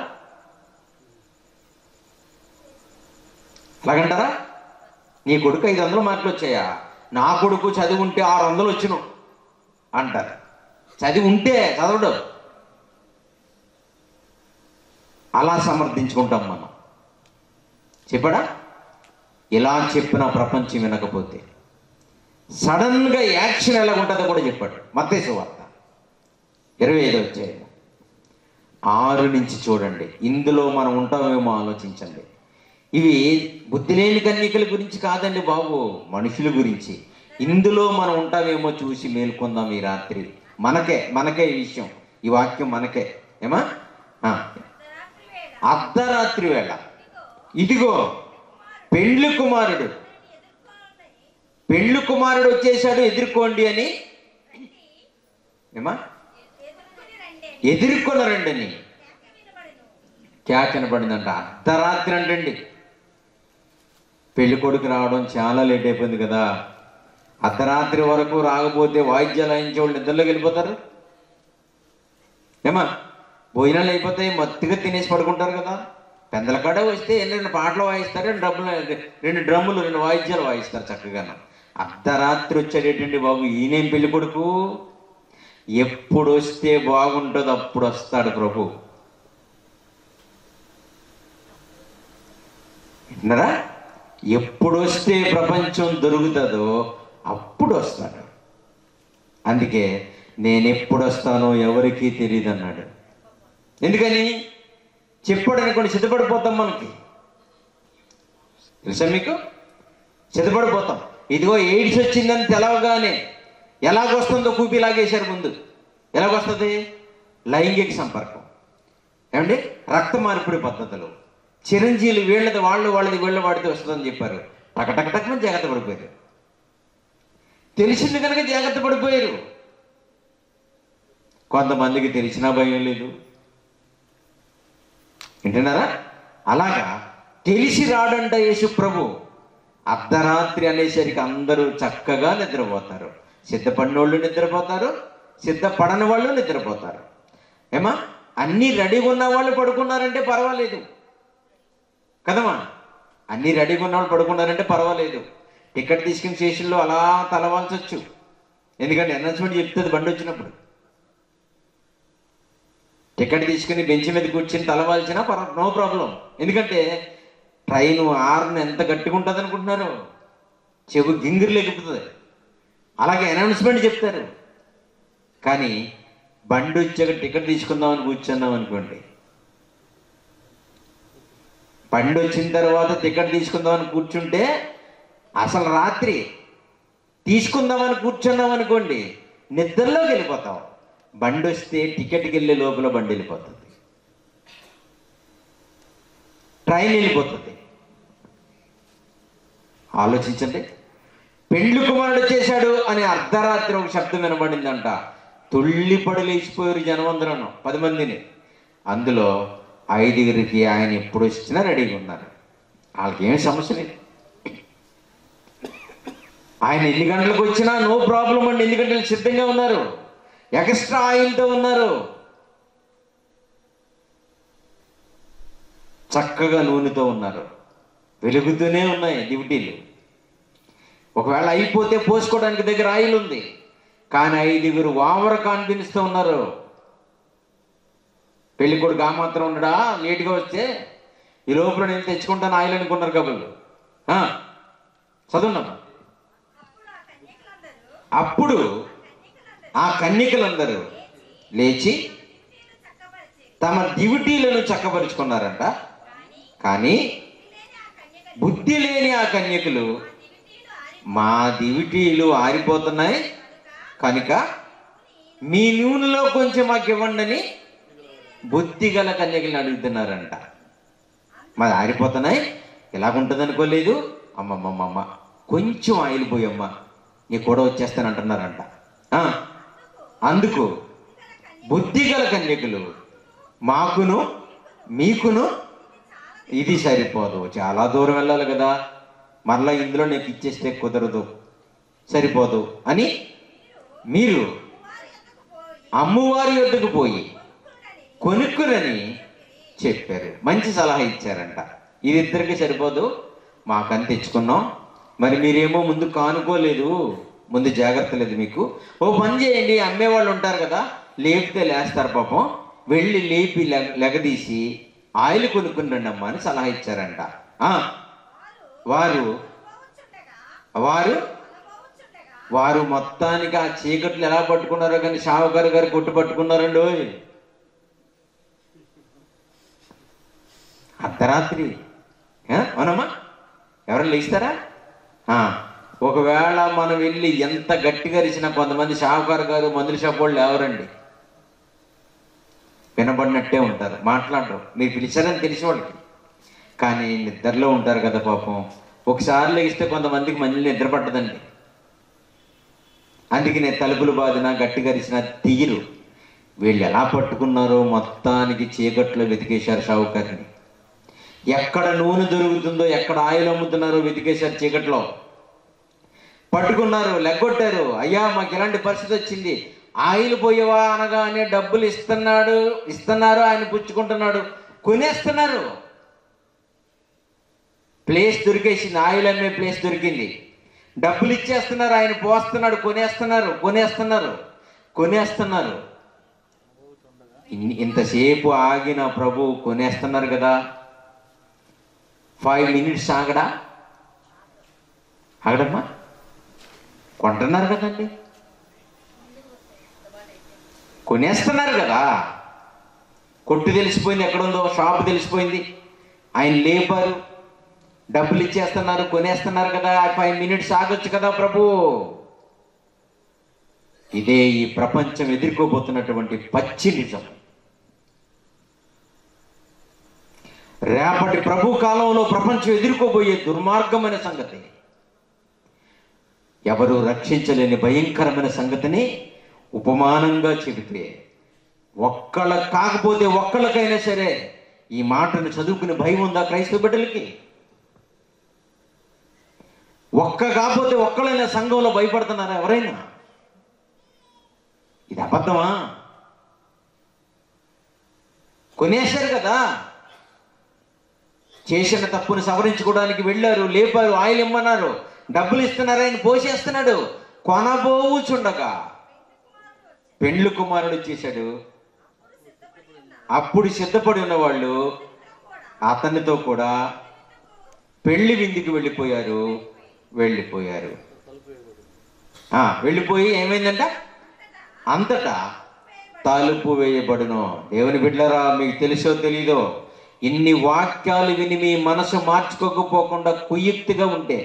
అలాగంటారా నీ కొడుకు ఐదు వందలు మార్కులు వచ్చాయా నా కొడుకు చదివి ఉంటే ఆరు వందలు వచ్చినావు అంటారు చదివి ఉంటే చదవడు అలా సమర్థించుకుంటాం మనం చెప్పడా ఇలా చెప్పిన ప్రపంచం వినకపోతే సడన్గా యాక్షన్ ఎలా ఉంటుందో కూడా చెప్పాడు మత్తేసు వార్త ఇరవై ఐదు వచ్చాయి ఆరు నుంచి చూడండి ఇందులో మనం ఉంటామేమో ఆలోచించండి ఇవి బుద్ధి లేని కన్యకల గురించి కాదండి బాబు మనుషుల గురించి ఇందులో మనం ఉంటామేమో చూసి మేల్కొందాం ఈ రాత్రి మనకే మనకే ఈ విషయం ఈ వాక్యం మనకే ఏమా ఆ. అర్ధరాత్రి వేళ ఇదిగో పెండ్లి కుమారుడు పెండ్లి కుమారుడు వచ్చేసాడు ఎదుర్కోండి అని ఏమా ఎదుర్కొనరండి అని క్యాచ్ అనబడిందంట అర్ధరాత్రి అంటండి పెళ్లి కొడుకు రావడం చాలా లేట్ అయిపోయింది కదా అర్ధరాత్రి వరకు రాకపోతే వాయిద్యాలు వాయించే వాళ్ళు నిద్రలోకి వెళ్ళిపోతారు ఏమా భోజనాలు అయిపోతాయి మత్తుగా తినేసి పడుకుంటారు కదా పెద్దల కాడ వస్తే రెండు పాటలు వాయిస్తారు రెండు డబ్బులు రెండు డ్రమ్ములు రెండు వాయిద్యాలు వాయిస్తారు చక్కగాను అర్ధరాత్రి వచ్చాడేటండి బాబు ఈయనేం పెళ్లి కొడుకు ఎప్పుడు వస్తే బాగుంటుందో అప్పుడు వస్తాడు ప్రభు విన్నారా ఎప్పుడు వస్తే ప్రపంచం దొరుకుతుందో అప్పుడు వస్తాడు అందుకే నేను ఎప్పుడు వస్తానో ఎవరికీ తెలియదు అన్నాడు ఎందుకని చెప్పాడు అనుకోండి సిద్ధపడిపోతాం మనకి తెలుసా మీకు సిద్ధపడిపోతాం ఇదిగో ఎయిడ్స్ వచ్చిందని తెలవగానే ఎలాగొస్తుందో కూపి లాగేశారు ముందు ఎలాగొస్తుంది లైంగిక సంపర్కం ఏమండి రక్త మార్పిడి పద్ధతులు చిరంజీవులు వీళ్ళది వాళ్ళు వాళ్ళది వీళ్ళ వాడితే వస్తుందని చెప్పారు టక టక టకమని జాగ్రత్త పడిపోయారు తెలిసింది కనుక జాగ్రత్త పడిపోయారు కొంతమందికి తెలిసినా భయం లేదు వింటున్నారా అలాగా తెలిసి రాడంట యేసు ప్రభు అర్ధరాత్రి అనేసరికి అందరూ చక్కగా నిద్రపోతారు సిద్ధపడినోళ్ళు నిద్రపోతారు సిద్ధపడని వాళ్ళు నిద్రపోతారు ఏమా అన్నీ రెడీగా ఉన్న వాళ్ళు పడుకున్నారంటే పర్వాలేదు కదమ్మా అన్నీ రెడీగా ఉన్న వాళ్ళు పడుకున్నారంటే పర్వాలేదు టికెట్ తీసుకుని స్టేషన్లో అలా తలవాల్సొచ్చు ఎందుకంటే అనౌన్స్మెంట్ చెప్తుంది బండి వచ్చినప్పుడు టికెట్ తీసుకుని బెంచ్ మీద కూర్చొని తలవాల్చినా పర్ నో ప్రాబ్లం ఎందుకంటే ట్రైన్ ఆర్న్ ఎంత గట్టిగా ఉంటుంది అనుకుంటున్నారు చెవు గింగిరి లేకపోతుంది అలాగే అనౌన్స్మెంట్ చెప్తారు కానీ బండి వచ్చాక టికెట్ తీసుకుందామని కూర్చున్నాం అనుకోండి బండి వచ్చిన తర్వాత టికెట్ తీసుకుందామని కూర్చుంటే అసలు రాత్రి తీసుకుందామని కూర్చున్నాం అనుకోండి నిద్రలోకి వెళ్ళిపోతాం బండి వస్తే టికెట్కి వెళ్ళే లోపల బండి వెళ్ళిపోతుంది ట్రైన్ వెళ్ళిపోతుంది ఆలోచించండి పెండ్లి కుమారుడు చేశాడు అని అర్ధరాత్రి ఒక శబ్దం వినబడిందంట తుళ్ళిపడి లేచిపోయారు జనమందరం పది మందిని అందులో ఐదుగురికి ఆయన ఎప్పుడు వచ్చినా రెడీగా ఉన్నారు వాళ్ళకి ఏమి సమస్య లేదు ఆయన ఎన్ని గంటలకు వచ్చినా నో ప్రాబ్లం అండి ఎన్ని గంటలు సిద్ధంగా ఉన్నారు ఎక్స్ట్రా ఆయిల్తో ఉన్నారు చక్కగా నూనెతో ఉన్నారు వెలుగుతూనే ఉన్నాయి డ్యూటీలు ఒకవేళ అయిపోతే పోసుకోవడానికి దగ్గర ఆయిల్ ఉంది కానీ ఐదుగురు వావర కాన్ఫిడెన్స్తో ఉన్నారు పెళ్లి కొడుకు ఆ మాత్రం ఉండడా లేట్గా వస్తే ఈ లోపల నేను తెచ్చుకుంటాను ఆయిల్ అనుకున్నారు కబుర్లు ఆ, చదవండమ్మా అప్పుడు ఆ కన్యకలందరూ లేచి తమ డ్యూటీలను చక్కపరుచుకున్నారంట కానీ బుద్ధి లేని ఆ కన్యకులు మా దివిటీలు ఆరిపోతున్నాయి కనుక మీ నూనెలో కొంచెం మాకు ఇవ్వండి అని బుద్ధి గల కన్యకలను అడుగుతున్నారంట మాది ఆరిపోతున్నాయి ఎలాగుంటుంది అనుకోలేదు అమ్మమ్మమ్మమ్మ కొంచెం ఆయిల్ పోయమ్మ నీ కూడా వచ్చేస్తానంటున్నారంట ఆ, అందుకు బుద్ధి గల కన్యకులు మాకును మీకును ఇది సరిపోదు చాలా దూరం వెళ్ళాలి కదా మరలా ఇందులో నీకు ఇచ్చేస్తే కుదరదు సరిపోదు అని మీరు అమ్మవారి వద్దకు పోయి కొనుక్కురని చెప్పారు మంచి సలహా ఇచ్చారంట ఇది ఇద్దరికి సరిపోదు మాకని తెచ్చుకున్నాం మరి మీరేమో ముందు కానుకోలేదు ముందు జాగ్రత్త లేదు మీకు ఓ పని చేయండి అమ్మేవాళ్ళు ఉంటారు కదా లేపితే లేస్తారు పాపం వెళ్ళి లేపి లెగ- లెగదీసి ఆయిల్ కొనుక్కుని రండి అమ్మా అని సలహా ఇచ్చారంట ఆ, వారు వారు వారు మొత్తానికి ఆ చీకట్లు ఎలా పట్టుకున్నారో కానీ షావుకారు గారు కొట్టు పట్టుకున్నారండి ఓయ్. అర్ధరాత్రి ఏ? అవునమ్మా ఎవరైనా లేస్తారా ఆ, ఒకవేళ మనం వెళ్ళి ఎంత గట్టిగా ఇచ్చినా కొంతమంది షావుకారు గారు మందుల షాప్ వాళ్ళు ఎవరండి వినబడినట్టే ఉంటారు మాట్లాడరు మీరు పిలిచారని తెలిసి వాళ్ళకి కానీ నిద్రలో ఉంటారు కదా పాపం ఒకసారి లెగిస్తే కొంతమందికి మళ్ళీ నిద్ర పట్టదండి అందుకే నేను తలుపులు బాదిన గట్టిగా ఇచ్చిన తీరు వీళ్ళు ఎలా పట్టుకున్నారో మొత్తానికి చీకట్లో వెతికేశారు షావుకారిని ఎక్కడ నూనె దొరుకుతుందో ఎక్కడ ఆయిల్ అమ్ముతున్నారో వెతికేశారు చీకట్లో పట్టుకున్నారు లెగ్గొట్టారు అయ్యా మాకు ఇలాంటి పరిస్థితి వచ్చింది ఆయిల్ పోయేవా అనగానే డబ్బులు ఇస్తున్నాడు ఇస్తున్నారు ఆయన పుచ్చుకుంటున్నాడు కొనేస్తున్నారు ప్లేస్ దొరికేసింది ఆయిల్ అమ్మే ప్లేస్ దొరికింది డబ్బులు ఇచ్చేస్తున్నారు ఆయన పోస్తున్నాడు కొనేస్తున్నారు కొనేస్తున్నారు కొనేస్తున్నారు ఇన్ని- ఇంతసేపు ఆగిన ప్రభు కొనేస్తున్నారు కదా ఫైవ్ మినిట్స్ ఆగడా ఆగడమ్మా కొంటున్నారు కదండి కొనేస్తున్నారు కదా కొట్టు తెలిసిపోయింది ఎక్కడుందో షాప్ తెలిసిపోయింది ఆయన లేపారు డబ్బులు ఇచ్చేస్తున్నారు కొనేస్తున్నారు కదా ఫైవ్ మినిట్స్ ఆగొచ్చు కదా ప్రభు ఇదే ఈ ప్రపంచం ఎదుర్కోబోతున్నటువంటి పచ్చి నిజం రేపటి ప్రభు కాలంలో ప్రపంచం ఎదుర్కోబోయే దుర్మార్గమైన సంగతి ఎవరు రక్షించలేని భయంకరమైన సంగతిని ఉపమానంగా చెబితే ఒక్కళ్ళ కాకపోతే ఒక్కళ్ళకైనా సరే ఈ మాటను చదువుకునే భయం ఉందా క్రైస్తవ బిడ్డలకి ఒక్క కాకపోతే ఒక్కళ్ళైనా సంఘంలో భయపడుతున్నారా ఎవరైనా ఇది అబద్ధమా కొనేశారు కదా చేసిన తప్పును సవరించుకోవడానికి వెళ్ళారు లేపారు ఆయిల్ ఇమ్మన్నారు డబ్బులు ఇస్తున్నారు ఆయన పోసేస్తున్నాడు కొనబోచుండగా పెండ్లు కుమారుడు వచ్చేసాడు అప్పుడు సిద్ధపడి ఉన్న వాళ్ళు అతనితో కూడా పెళ్లి విందుకు వెళ్ళిపోయారు వెళ్ళిపోయారు ఆ, వెళ్ళిపోయి ఏమైందంట అంతటా తలుపు వేయబడును దేవుని బిడ్డలారా మీకు తెలుసో తెలీదో ఇన్ని వాక్యాలు విని మీ మనసు మార్చుకోకపోకుండా కుయుక్తిగా ఉంటే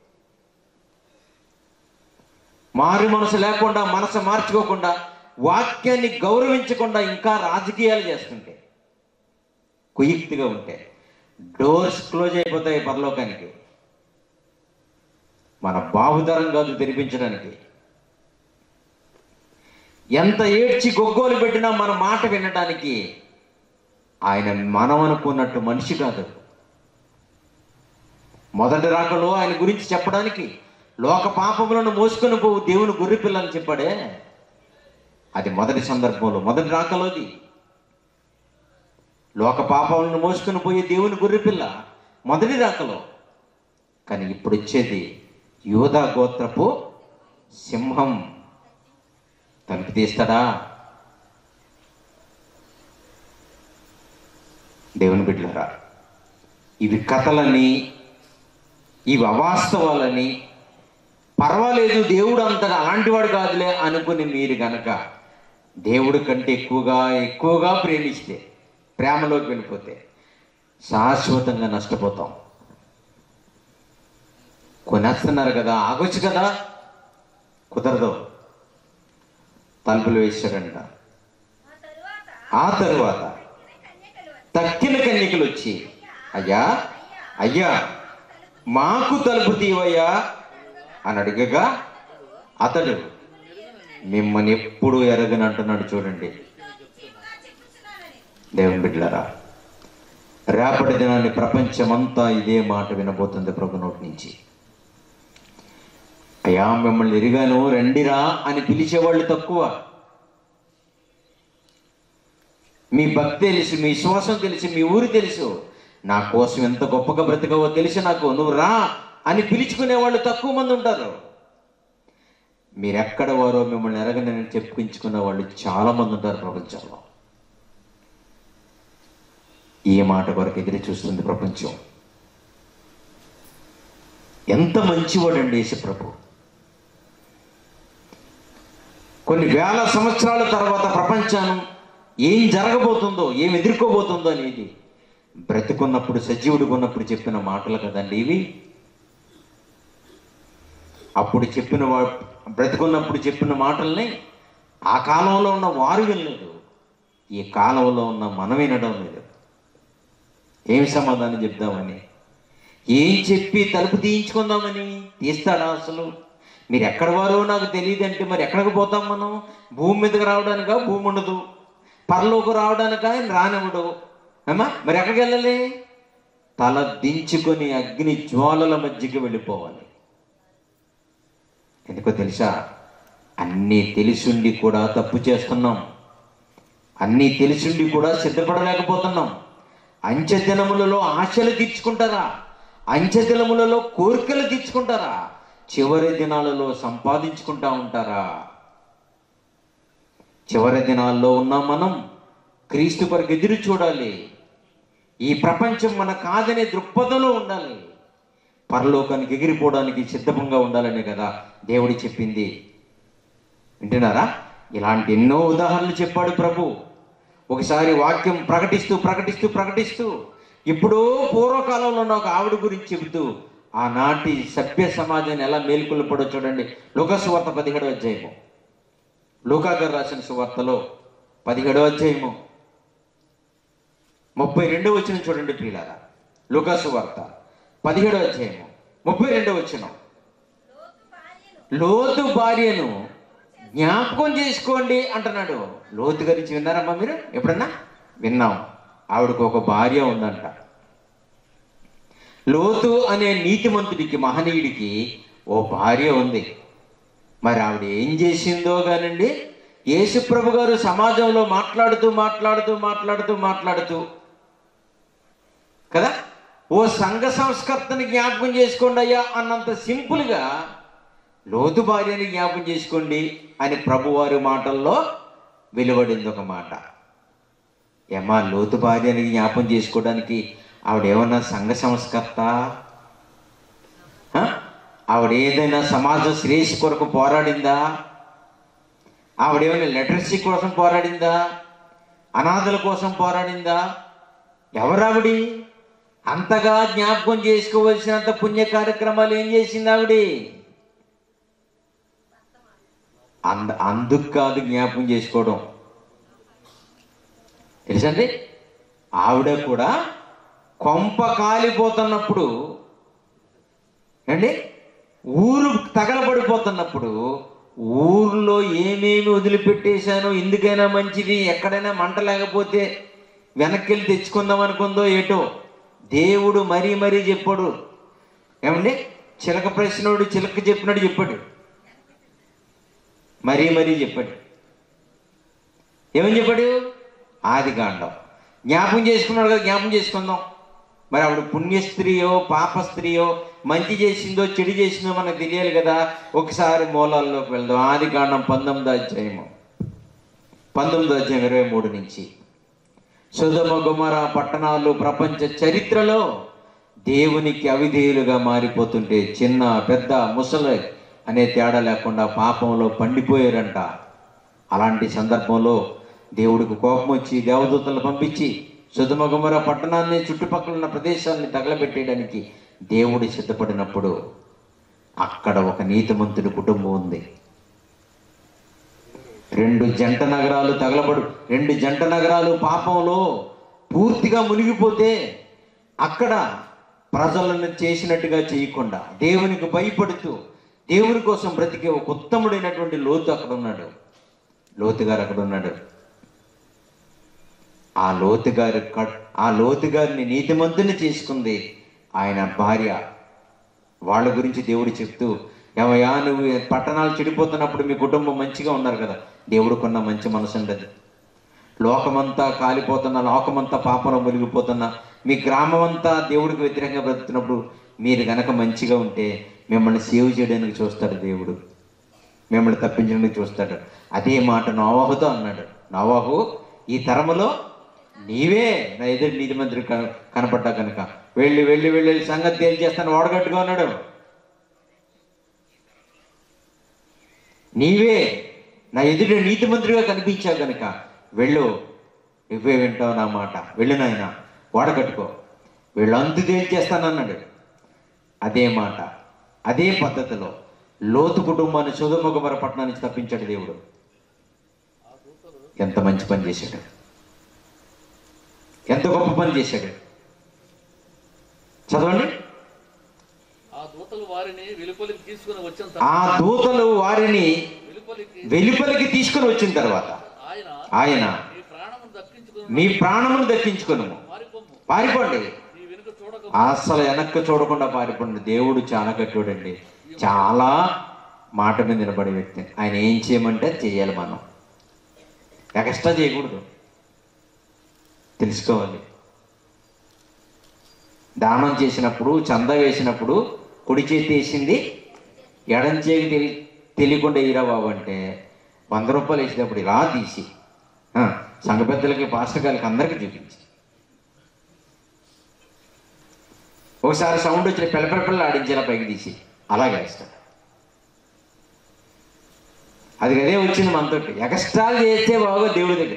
మారు మనసు లేకుండా మనసు మార్చుకోకుండా వాక్యాన్ని గౌరవించకుండా ఇంకా రాజకీయాలు చేస్తుంటే కుయుక్తిగా ఉంటే డోర్స్ క్లోజ్ అయిపోతాయి పరలోకానికి మన బాహుదరం కాదు తెరిపించడానికి ఎంత ఏడ్చి గొగ్గోలు పెట్టినా మన మాట వినడానికి ఆయన మనం అనుకున్నట్టు మనిషి కాదు మొదటి రాకలో ఆయన గురించి చెప్పడానికి లోక పాపములను మోసుకొని పోవు దేవుని గొర్రె పిల్లని చెప్పాడే అది మొదటి సందర్భంలో మొదటి రాకలోది లోక పాపములను మోసుకొని పోయే దేవుని గొర్రె పిల్ల మొదటి రాకలో కానీ ఇప్పుడు వచ్చేది యోధా గోత్రపు సింహం తలుపు తీస్తాడా దేవుని బిడ్డలారా ఇవి కథలని ఇవి అవాస్తవాలని పర్వాలేదు దేవుడు అంతగా అలాంటివాడు కాదులే అనుకుని మీరు గనక దేవుడి కంటే ఎక్కువగా ఎక్కువగా ప్రేమిస్తే ప్రేమలోకి వెళ్ళిపోతే శాశ్వతంగా నష్టపోతాం కొనేస్తున్నారు కదా ఆగొచ్చు కదా కుదరదు తలుపులు వేశాడంట ఆ తరువాత తక్కిన కన్యకలు వచ్చి అయ్యా అయ్యా మాకు తలుపు తీవయ్యా అని అడిగగా అతడు మిమ్మల్ని ఎప్పుడు ఎరగని అంటున్నాడు చూడండి దేవుని బిడ్డలారా రేపటి దినాన్ని ప్రపంచమంతా ఇదే మాట వినబోతుంది ప్రభు నోటి నుంచి అయ్యా మిమ్మల్ని ఎరిగాను రండిరా అని పిలిచేవాళ్ళు తక్కువ మీ భక్తి తెలుసు మీ విశ్వాసం తెలుసు మీ ఊరు తెలుసు నా కోసం ఎంత గొప్పగా బ్రతకవో తెలుసు నాకు నువ్వు రా అని పిలుచుకునే వాళ్ళు తక్కువ మంది ఉంటారు మీరెక్కడ వారో మిమ్మల్ని ఎరగనని చెప్పుకుంచుకున్న వాళ్ళు చాలా మంది ఉంటారు ప్రపంచంలో ఈ మాట కొరకు ఎదురు చూస్తుంది ప్రపంచం ఎంత మంచివాడండి యేసు ప్రభు కొన్ని వేల సంవత్సరాల తర్వాత ప్రపంచానం ఏం జరగబోతుందో ఏం ఎదుర్కోబోతుందో అనేది బ్రతుకున్నప్పుడు సజీవుడిగా ఉన్నప్పుడు చెప్పిన మాటలు కదండి ఇవి అప్పుడు చెప్పిన వా బ్రతుకున్నప్పుడు చెప్పిన మాటల్ని ఆ కాలంలో ఉన్న వారు వినలేదు ఈ కాలంలో ఉన్న మనం వినడం లేదు ఏం సమాధానం చెప్దామని ఏం చెప్పి తలుపు తీయించుకుందామని తీస్తాడా అసలు మీరు ఎక్కడ వారో నాకు తెలియదంటే మరి ఎక్కడికి పోతాం మనం భూమి మీదకి రావడానికా భూమి ఉండదు పరలోకి రావడానికా ఆయన రానివ్వడు అమ్మా మరి ఎక్కడికి వెళ్ళాలి తల దించుకొని అగ్ని జ్వాలల మధ్యకి వెళ్ళిపోవాలి ఎందుకో తెలుసా అన్నీ తెలిసుండి కూడా తప్పు చేస్తున్నాం అన్నీ తెలిసుండి కూడా సిద్ధపడలేకపోతున్నాం అంచె దినములలో ఆశలు తీర్చుకుంటారా అంచె దినములలో కోరికలు తీర్చుకుంటారా చివరి దినాలలో సంపాదించుకుంటా ఉంటారా చివరి దినాల్లో ఉన్న మనం క్రీస్తు కొరకు ఎదురు చూడాలి ఈ ప్రపంచం మన కాదనే దృక్పథంలో ఉండాలి పరలోకానికి ఎగిరిపోవడానికి సిద్ధంగా ఉండాలని కదా దేవుడు చెప్పింది వింటున్నారా ఇలాంటి ఎన్నో ఉదాహరణలు చెప్పాడు ప్రభు ఒకసారి వాక్యం ప్రకటిస్తూ ప్రకటిస్తూ ప్రకటిస్తూ ఎప్పుడో పూర్వకాలంలో ఉన్న ఒక ఆవిడ గురించి చెబుతూ ఆనాటి సభ్య సమాజాన్ని ఎలా మేల్కొల్పడో చూడండి లోకసువార్త పదిహేడో అధ్యాయము లూకా గారు రాసిన సువార్తలో పదిహేడో అధ్యాయము ముప్పై రెండో వచ్చిన చూడండి ప్రియులారా లూకా సువార్త పదిహేడో అధ్యాయము ముప్పై రెండో వచ్చిన లోతు భార్యను జ్ఞాపకం చేసుకోండి అంటున్నాడు లోతు గురించి విన్నారమ్మా మీరు ఎప్పుడన్నా విన్నాం ఆవిడకు ఒక భార్య ఉందంట లోతు అనే నీతిమంతుడికి మహనీయుడికి ఓ భార్య ఉంది మరి ఆవిడ ఏం చేసిందో కానండి యేసుప్రభు గారు సమాజంలో మాట్లాడుతూ మాట్లాడుతూ మాట్లాడుతూ మాట్లాడుతూ కదా ఓ సంఘ సంస్కర్తని జ్ఞాపకం చేసుకోండి అయ్యా అన్నంత సింపుల్గా లోతు భార్యని జ్ఞాపకం చేసుకోండి అని ప్రభువారి మాటల్లో వెలువడింది ఒక మాట ఏమా లోతు భార్యని జ్ఞాపకం చేసుకోవడానికి ఆవిడ ఏమన్నా సంఘ సంస్కర్త ఆ? ఆవిడ ఏదైనా సమాజ శ్రేయస్సు కొరకు పోరాడిందా ఆవిడ ఏమైనా లిటరసీ కోసం పోరాడిందా అనాథల కోసం పోరాడిందా ఎవరావిడి అంతగా జ్ఞాపకం చేసుకోవలసినంత పుణ్య కార్యక్రమాలు ఏం చేసింది ఆవిడ అంద అందుకు కాదు జ్ఞాపకం చేసుకోవడం తెలుసండి ఆవిడ కూడా కొంప కాలిపోతున్నప్పుడు అండి ఊరు తగలబడిపోతున్నప్పుడు ఊర్లో ఏమేమి వదిలిపెట్టేశానో ఎందుకైనా మంచిది ఎక్కడైనా మంట లేకపోతే వెనక్కి వెళ్ళి తెచ్చుకుందాం అనుకుందో ఏటో దేవుడు మరీ మరీ చెప్పాడు ఏమండి చిలక ప్రశ్నోడు చిలక చెప్పినట్టు చెప్పాడు మరీ మరీ చెప్పాడు ఏమని చెప్పాడు ఆది కాండం జ్ఞాపం చేసుకున్నాడు కదా జ్ఞాపం చేసుకుందాం మరి ఆవిడ పుణ్య స్త్రీయో పాప స్త్రీయో మంచి చేసిందో చెడు చేసిందో మనకు తెలియాలి కదా ఒకసారి మూలాల్లోకి వెళ్దాం ఆది కాండం పంతొమ్మిదో అధ్యాయము పంతొమ్మిదో అధ్యాయం ఇరవై మూడు నుంచి సుధమ గుమర పట్టణాలు ప్రపంచ చరిత్రలో దేవునికి అవిధేయులుగా మారిపోతుంటే చిన్న పెద్ద ముసలి అనే తేడా లేకుండా పాపంలో పండిపోయారంట అలాంటి సందర్భంలో దేవుడికి కోపం వచ్చి దేవదూతలను పంపించి సుధమ గుమర పట్టణాన్ని చుట్టుపక్కల ఉన్న ప్రదేశాన్ని తగలబెట్టేయడానికి దేవుడు సిద్ధపడినప్పుడు అక్కడ ఒక నీతిమంతుడి కుటుంబం ఉంది రెండు జంట నగరాలు తగలబడు రెండు జంట నగరాలు పాపంలో పూర్తిగా మునిగిపోతే అక్కడ ప్రజలను చేసినట్టుగా చేయకుండా దేవునికి భయపడుతూ దేవుని కోసం బ్రతికే ఒక ఉత్తముడైనటువంటి లోతు అక్కడ ఉన్నాడు లోతు గారు అక్కడ ఉన్నాడు ఆ లోతు గారి కట్- ఆ లోతు గారిని నీతిమంతుని చేసుకుంది ఆయన భార్య వాళ్ళ గురించి దేవుడు చెప్తూ ఏమయ్యా నువ్వు పట్టణాలు చెడిపోతున్నప్పుడు మీ కుటుంబం మంచిగా ఉన్నారు కదా దేవుడు కొన్న మంచి మనసు ఉండదు లోకమంతా కాలిపోతున్న లోకమంతా పాపంలో మునిగిపోతున్న మీ గ్రామం అంతా దేవుడికి వ్యతిరేకంగా బ్రతుకుతున్నప్పుడు మీరు గనక మంచిగా ఉంటే మిమ్మల్ని సేవ్ చేయడానికి చూస్తాడు దేవుడు మిమ్మల్ని తప్పించడానికి చూస్తాడు అదే మాట నోవాహుతో అన్నాడు నోవాహు ఈ తరములో నీవే నా ఎదురు నీతి మంత్రి కనపడ్డా కనుక వెళ్ళి వెళ్ళి వెళ్ళి వెళ్ళి సంగతి తేల్చేస్తాను వాడగట్టుగా ఉన్నాడు నీవే నా ఎదుట నీతి మంత్రిగా కనిపించావు కనుక వెళ్ళు నువ్వే వింటావు నా మాట వెళ్ళు నాయన వాడగట్టుకో వీళ్ళు అంతు తేల్చేస్తానన్నాడు అదే మాట అదే పద్ధతిలో లోతు కుటుంబాన్ని సుధముఖమర పట్టణం నుంచి తప్పించాడు దేవుడు ఎంత మంచి పని చేశాడు ఎంత గొప్ప పని చేశాడు చదవండి ఆ దూతలు వారిని వెలుపలికి తీసుకుని వచ్చిన ఆ తర్వాత దూతలు వారిని వెలుపలికి వెలుపలికి తీసుకుని వచ్చిన తర్వాత ఆయన ఆయన నీ ప్రాణమును దక్కించుకుని మీ ప్రాణమును దక్కించుకును పారిపోము పారిపోండి నీ వెనుక చూడక అసలు వెనక్కి చూడకుండా పారిపోండి దేవుడు చాలా గట్టోడండి చాలా మాట మీద నిలబడే వ్యక్తి ఆయన ఏం చేయమంటే అది చేయాలి మనం ఎక్స్ట్రా చేయకూడదు తెలుసుకోవాలి దానం చేసినప్పుడు చంద వేసినప్పుడు కుడి చేతి వేసింది ఎడం చేతి తెలి తెలియకుండా వేయరా బాబు అంటే వంద రూపాయలు వేసినప్పుడు ఇలా తీసి ఆ, సంఘ పెద్దలకి పాస్టర్ గారికి అందరికీ చూపించి ఒకసారి సౌండ్ వచ్చిన పిల్ల పిల్ల పిల్ల ఆడించేలా పైకి తీసి అలాగే వేస్తాడు అది అదే వచ్చింది మనతోటి ఎక్స్ట్రాలు చేస్తే బాగా దేవుడి దగ్గర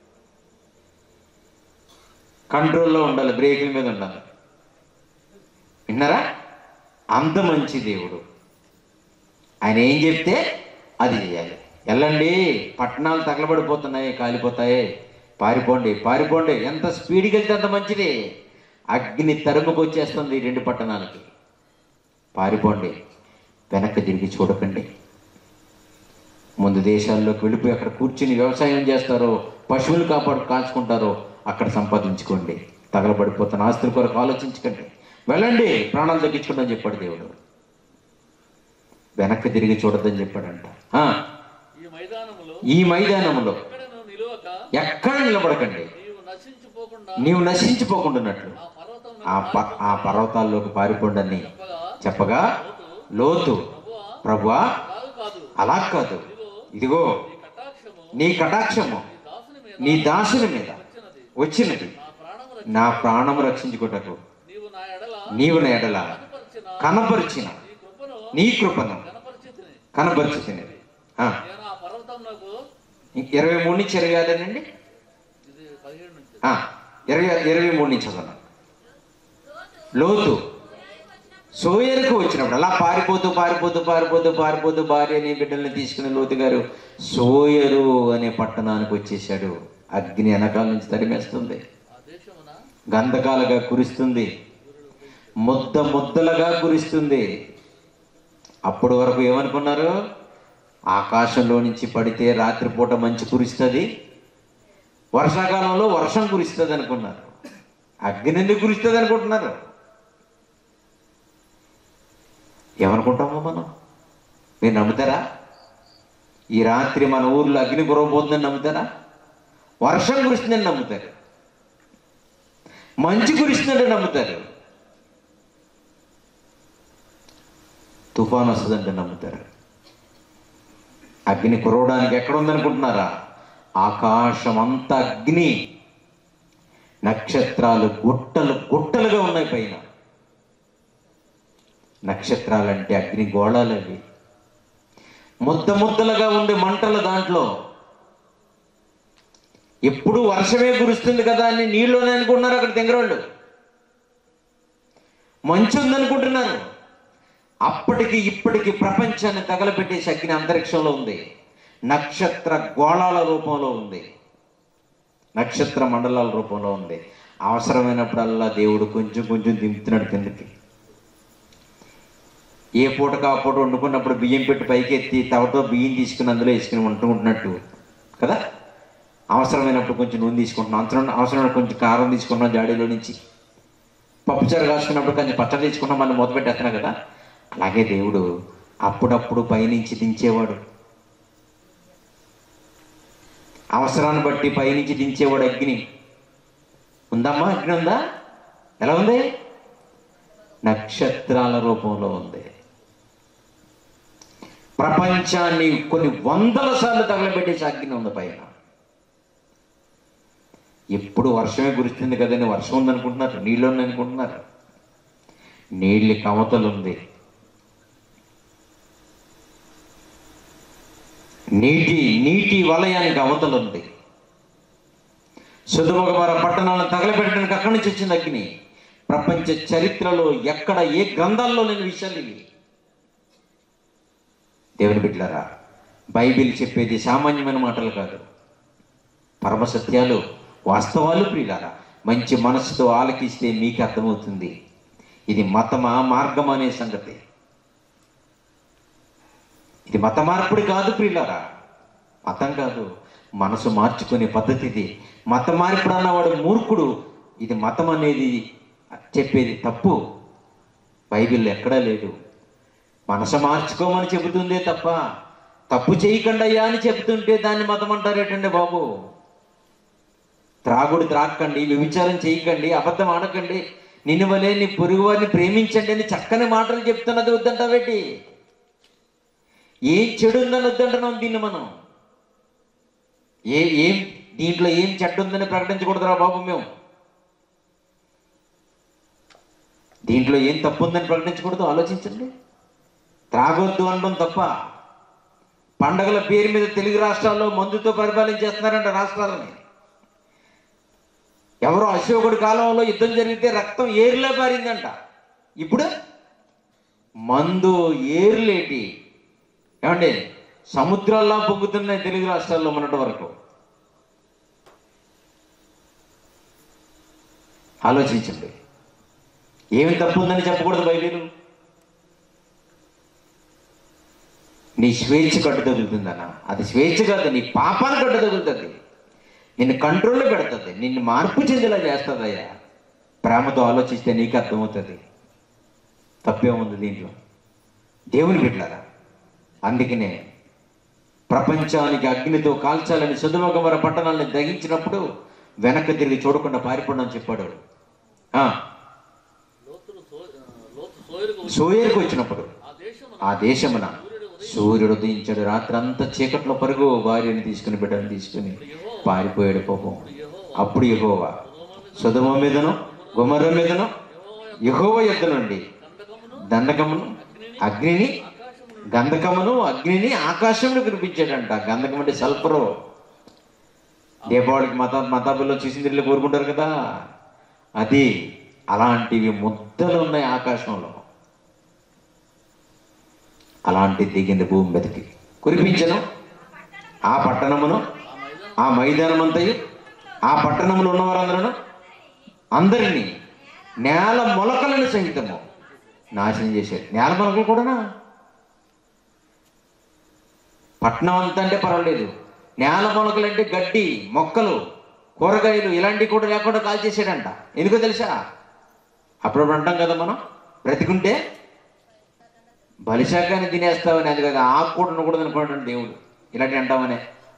కంట్రోల్లో ఉండాలి బ్రేకుల మీద ఉండాలి విన్నారా అంత మంచి దేవుడు ఆయన ఏం చెప్తే అది చేయాలి వెళ్ళండి పట్టణాలు తగలబడిపోతున్నాయి కాలిపోతాయి పారిపోండి పారిపోండి ఎంత స్పీడ్కి వెళ్తే అంత మంచిది అగ్ని తరుముకు వచ్చేస్తుంది ఈ రెండు పట్టణాలకి పారిపోండి వెనక్కి తిరిగి చూడకండి ముందు దేశాల్లోకి వెళ్ళిపోయి అక్కడ కూర్చుని వ్యవసాయం చేస్తారో పశువులు కాపాడు కాచుకుంటారో అక్కడ సంపాదించుకోండి తగలబడిపోతున్న ఆస్తుల కొరకు ఆలోచించకండి వెళ్ళండి ప్రాణాలు తగ్గించుకోండి అని చెప్పాడు దేవుడు వెనక్కి తిరిగి చూడొద్దని చెప్పాడంట ఆ, ఈ మైదానములో ఈ మైదానంలో ఎక్కడను నిలువక ఎక్కడ నిలబడకండి నీవు నశించిపోకుండా నీవు నశించిపోకుండాన్నట్లు ఆ పర్వతం ఆ ప ఆ పర్వతాల్లోకి పారిపోండి అని చెప్పగా చెప్పగా లోతు ప్రభువా ప్రభువా కాదు కాదు అలా కాదు ఇదిగో ఇదిగో నీ కటాక్షము నీ కటాక్షము నీ దాసుని మీద నీ దాసుని మీద వచ్చినది వచ్చినది నా ప్రాణము నా ప్రాణము రక్షించుకుంటకు నీవు నా ఎడల నీవు నా ఎడల కనపరిచిన కనపరిచిన నీ కృపను నీ కృపను కనపరిచితిని కనపరిచితిని ఆ, నేను ఆ పర్వతం నాకు ఇరవై మూడు నుంచి ఇరవై ఆరేనండి ఇది పదిహేడు నుంచి ఆ, ఇరవై ఇరవై మూడు నుంచి చదవండి లోతు సోయరుకు వచ్చినప్పుడు అలా పారిపోతూ పారిపోతూ పారిపోతూ పారిపోతూ భార్య అనే బిడ్డల్ని తీసుకుని లోతు గారు సోయరు అనే పట్టణానికి వచ్చేసాడు అగ్ని వెనకాల నుంచి తరిమేస్తుంది ఆ దేశమున గంధకాలుగా కురుస్తుంది ముద్ద ముద్దలుగా కురుస్తుంది అప్పటి వరకు ఏమనుకున్నారు ఆకాశంలో నుంచి పడితే రాత్రిపూట మంచి కురుస్తుంది వర్షాకాలంలో వర్షం కురుస్తుంది అనుకున్నారు అగ్ని ఎందుకు కురుస్తుంది అనుకుంటున్నారు ఏమనుకుంటామో మనం మీరు నమ్ముతారా ఈ రాత్రి మన ఊర్లో అగ్ని కురవబోతుందని నమ్ముతారా వర్షం కురుస్తుందని నమ్ముతారు మంచి కురిస్తుందంటే నమ్ముతారు తుఫాన్ వస్తుందంటే నమ్ముతారు అగ్ని కురవడానికి ఎక్కడ ఉందనుకుంటున్నారా ఆకాశం అంతా అగ్ని నక్షత్రాలు గుట్టలు గుట్టలుగా ఉన్నాయి పైన నక్షత్రాలంటే అగ్ని గోళాలు అవి ముద్ద ముద్దలుగా ఉండే మంటలు దాంట్లో ఎప్పుడు వర్షమే కురుస్తుంది కదా అని నీళ్ళలోనే అనుకుంటున్నారు అక్కడ తెంగరోళ్ళు మంచు ఉందనుకుంటున్నారు అప్పటికి ఇప్పటికి ప్రపంచాన్ని తగలబెట్టే అగ్ని అంతరిక్షంలో ఉంది నక్షత్ర గోళాల రూపంలో ఉంది నక్షత్ర మండలాల రూపంలో ఉంది అవసరమైనప్పుడల్లా దేవుడు కొంచెం కొంచెం దింపుతున్నాడు కిందకి ఏ పూటకు ఆ పూట వండుకున్నప్పుడు బియ్యం పెట్టి పైకి ఎత్తి తవతో బియ్యం తీసుకుని అందులో వేసుకుని వండుకుంటున్నట్టు కదా అవసరమైనప్పుడు కొంచెం నూనె తీసుకుంటున్నాం అవసరం అవసరమైన కొంచెం కారం తీసుకున్నాం జాడీలో నుంచి పప్పుచారు కాసుకున్నప్పుడు కొంచెం పచ్చడి తీసుకున్నాం మళ్ళీ మూత పెట్టేస్తున్నాం కదా అలాగే దేవుడు అప్పుడప్పుడు పైనుంచి దించేవాడు అవసరాన్ని బట్టి పైనుంచి దించేవాడు అగ్ని ఉందమ్మా అగ్ని ఉందా ఎలా ఉంది నక్షత్రాల రూపంలో ఉంది ప్రపంచాన్ని కొన్ని వందల సార్లు తగలబెట్టేసి అగ్ని ఉంది పైన ఎప్పుడు వర్షమే కురుస్తుంది కదని వర్షం ఉందనుకుంటున్నారు నీళ్ళు ఉందనుకుంటున్నారు నీళ్ళి కవతలు ఉంది నీటి నీటి వలయానికి అవతలు ఉంది సుధుమగమర పట్టణాలను తగలబెట్టడానికి అక్కడి నుంచి వచ్చింది అగ్ని ప్రపంచ చరిత్రలో ఎక్కడ ఏ గ్రంథాల్లో లేని విషయాలు ఇవి దేవుని బిడ్డలారా బైబిల్ చెప్పేది సామాన్యమైన మాటలు కాదు పరమ సత్యాలు వాస్తవాలు ప్రియులారా మంచి మనసుతో ఆలకిస్తే మీకు అర్థమవుతుంది ఇది మతమా మార్గం అనే సంగతి ఇది మత మార్పుడు కాదు ప్రియులారా మతం కాదు మనసు మార్చుకునే పద్ధతి ఇది మత మార్పుడు అన్నవాడు మూర్ఖుడు ఇది మతం అనేది చెప్పేది తప్పు బైబిల్ ఎక్కడా లేదు మనసు మార్చుకోమని చెబుతుందే తప్ప తప్పు చేయకండి అయ్యా అని చెబుతుంటే దాన్ని మతం అంటారేటండి బాబు త్రాగుడు త్రాక్కండి వ్యభిచారం చేయకండి అబద్ధం ఆడకండి నిన్ను వలే నీ పొరుగు వారిని ప్రేమించండి అని చక్కని మాటలు చెప్తున్నది వద్దంటావేటి ఏం చెడు ఉందని వద్దంటున్నాం దీన్ని మనం ఏ ఏం దీంట్లో ఏం చెడ్డ ఉందని ప్రకటించకూడదురా బాబు మేము దీంట్లో ఏం తప్పు ఉందని ప్రకటించకూడదు ఆలోచించండి త్రాగొద్దు అనడం తప్ప పండగల పేరు మీద తెలుగు రాష్ట్రాల్లో మందుతో పరిపాలించేస్తున్నారంట రాష్ట్రాలని ఎవరో అశోకుడి కాలంలో యుద్ధం జరిగితే రక్తం ఏరులే పారిందంట ఇప్పుడు మందు ఏరులేటి ఏమండి సముద్రాల్లో పొంగుతున్నాయి తెలుగు రాష్ట్రాల్లో మొన్నటి వరకు ఆలోచించండి ఏమి తప్పు ఉందని చెప్పకూడదు బైబిలు నీ స్వేచ్ఛ కట్టు తగులుతుందన్న అది స్వేచ్ఛ కాదు నీ పాపాన్ని కట్టు తగులుతుంది నిన్ను కంట్రోల్లో పెడుతుంది నిన్ను మార్పు చెందేలా చేస్తుందయ్యా ప్రేమతో ఆలోచిస్తే నీకు అర్థమవుతుంది తప్పేముంది దీంట్లో దేవుని బిడ్డలారా అందుకనే ప్రపంచానికి అగ్నితో కాల్చాలని సుధమగమర పట్టణాలను దహించినప్పుడు వెనక్కి తిరిగి చూడకుండా పారిపోవడం చెప్పాడు ఆ, లోతులు సో- ఆ, లోతు సోయరుకు వచ్చి సోయేరుకు వచ్చినప్పుడు ఆ దేశం ఆ దేశమున సూర్యుడు ఉదయించాడు రాత్రంతా చీకట్లో పరుగు భార్యని తీసుకుని బిడ్డను తీసుకుని పారిపోయాడు పాపం అప్పుడు యహోవా సుధమ మీదను గుమర మీదను యహోవ యుద్ధ నుండి దండకమును అగ్నిని గంధకమును అగ్నిని ఆకాశంలో కురిపించాడంట గంధకం అంటే సల్ఫరు దీపావళికి మత మతాబుల్లో చూసింది కోరుకుంటారు కదా అది అలాంటివి ముద్దలు ఉన్నాయి ఆకాశంలో అలాంటి దిగింది భూమి మీదకి కురిపించను ఆ పట్టణమును ఆ మైదానమంతయు ఆ పట్టణంలో ఉన్నవారందరూ అందరినీ నేల మొలకలను సహితము నాశనం చేశారు నేల మొలకలు కూడానా పట్టణం అంతా అంటే పర్వాలేదు నేల మొలకలు అంటే గడ్డి మొక్కలు కూరగాయలు ఇలాంటివి కూడా లేకుండా కాల్చేసాడంట ఎందుకో తెలుసా అప్పుడప్పుడు అంటాం కదా మనం బ్రతికుంటే బలిశాఖాన్ని తినేస్తావని అది కదా ఆకు కూడా ఉండకూడదు అనుకున్నాడు దేవుడు ఇలాంటి అంటామనే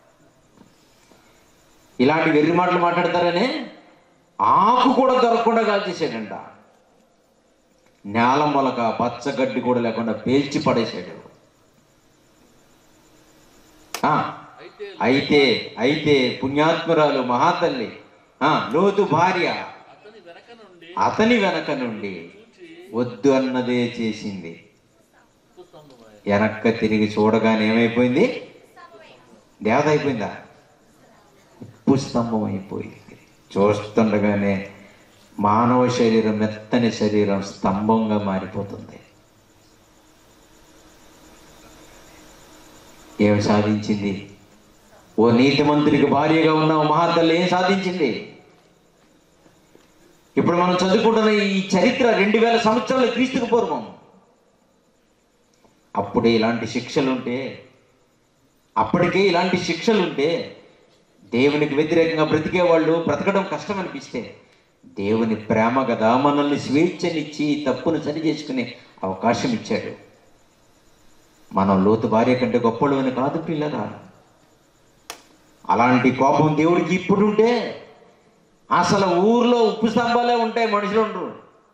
ఇలాంటి వెర్రి మాటలు మాట్లాడతారనే ఆకు కూడా దొరకకుండా కాల్చేసాడంట నేల మొలక పచ్చగడ్డి కూడా లేకుండా పేల్చి పడేశాడు ఆ, అయితే అయితే అయితే పుణ్యాత్మురాలు మహాతల్లి ఆ, లోతు భార్య అతని వెనక నుండి అతని వెనక నుండి వద్దు అన్నదే చేసింది స్తంభమాయ వెనక్క తిరిగి చూడగానే ఏమైపోయింది దేవత అయిపోయిందా ఉప్పు స్తంభం అయిపోయింది చూస్తుండగానే మానవ శరీరం మెత్తని శరీరం స్తంభంగా మారిపోతుంది ఏమి సాధించింది ఓ నీతిమంతుడికి భార్యగా ఉన్న ఓ మహాతల్లి ఏం సాధించింది ఇప్పుడు మనం చదువుకుంటున్న ఈ చరిత్ర రెండు వేల సంవత్సరాల క్రీస్తుకు పూర్వం అప్పుడే ఇలాంటి శిక్షలుంటే అప్పటికే ఇలాంటి శిక్షలుంటే దేవునికి వ్యతిరేకంగా బ్రతికే వాళ్ళు బ్రతకడం కష్టం అనిపిస్తే దేవుని ప్రేమ కదా మనల్ని స్వేచ్ఛనిచ్చి తప్పును సరి చేసుకునే అవకాశం ఇచ్చాడు మనం లోతు భార్య కంటే గొప్పలు అని కాదు పిల్లరా అలాంటి కోపం దేవుడికి ఇప్పుడు ఉంటే అసలు ఊర్లో ఉప్పు స్తంభాలే ఉంటాయి మనుషులు ఉండరు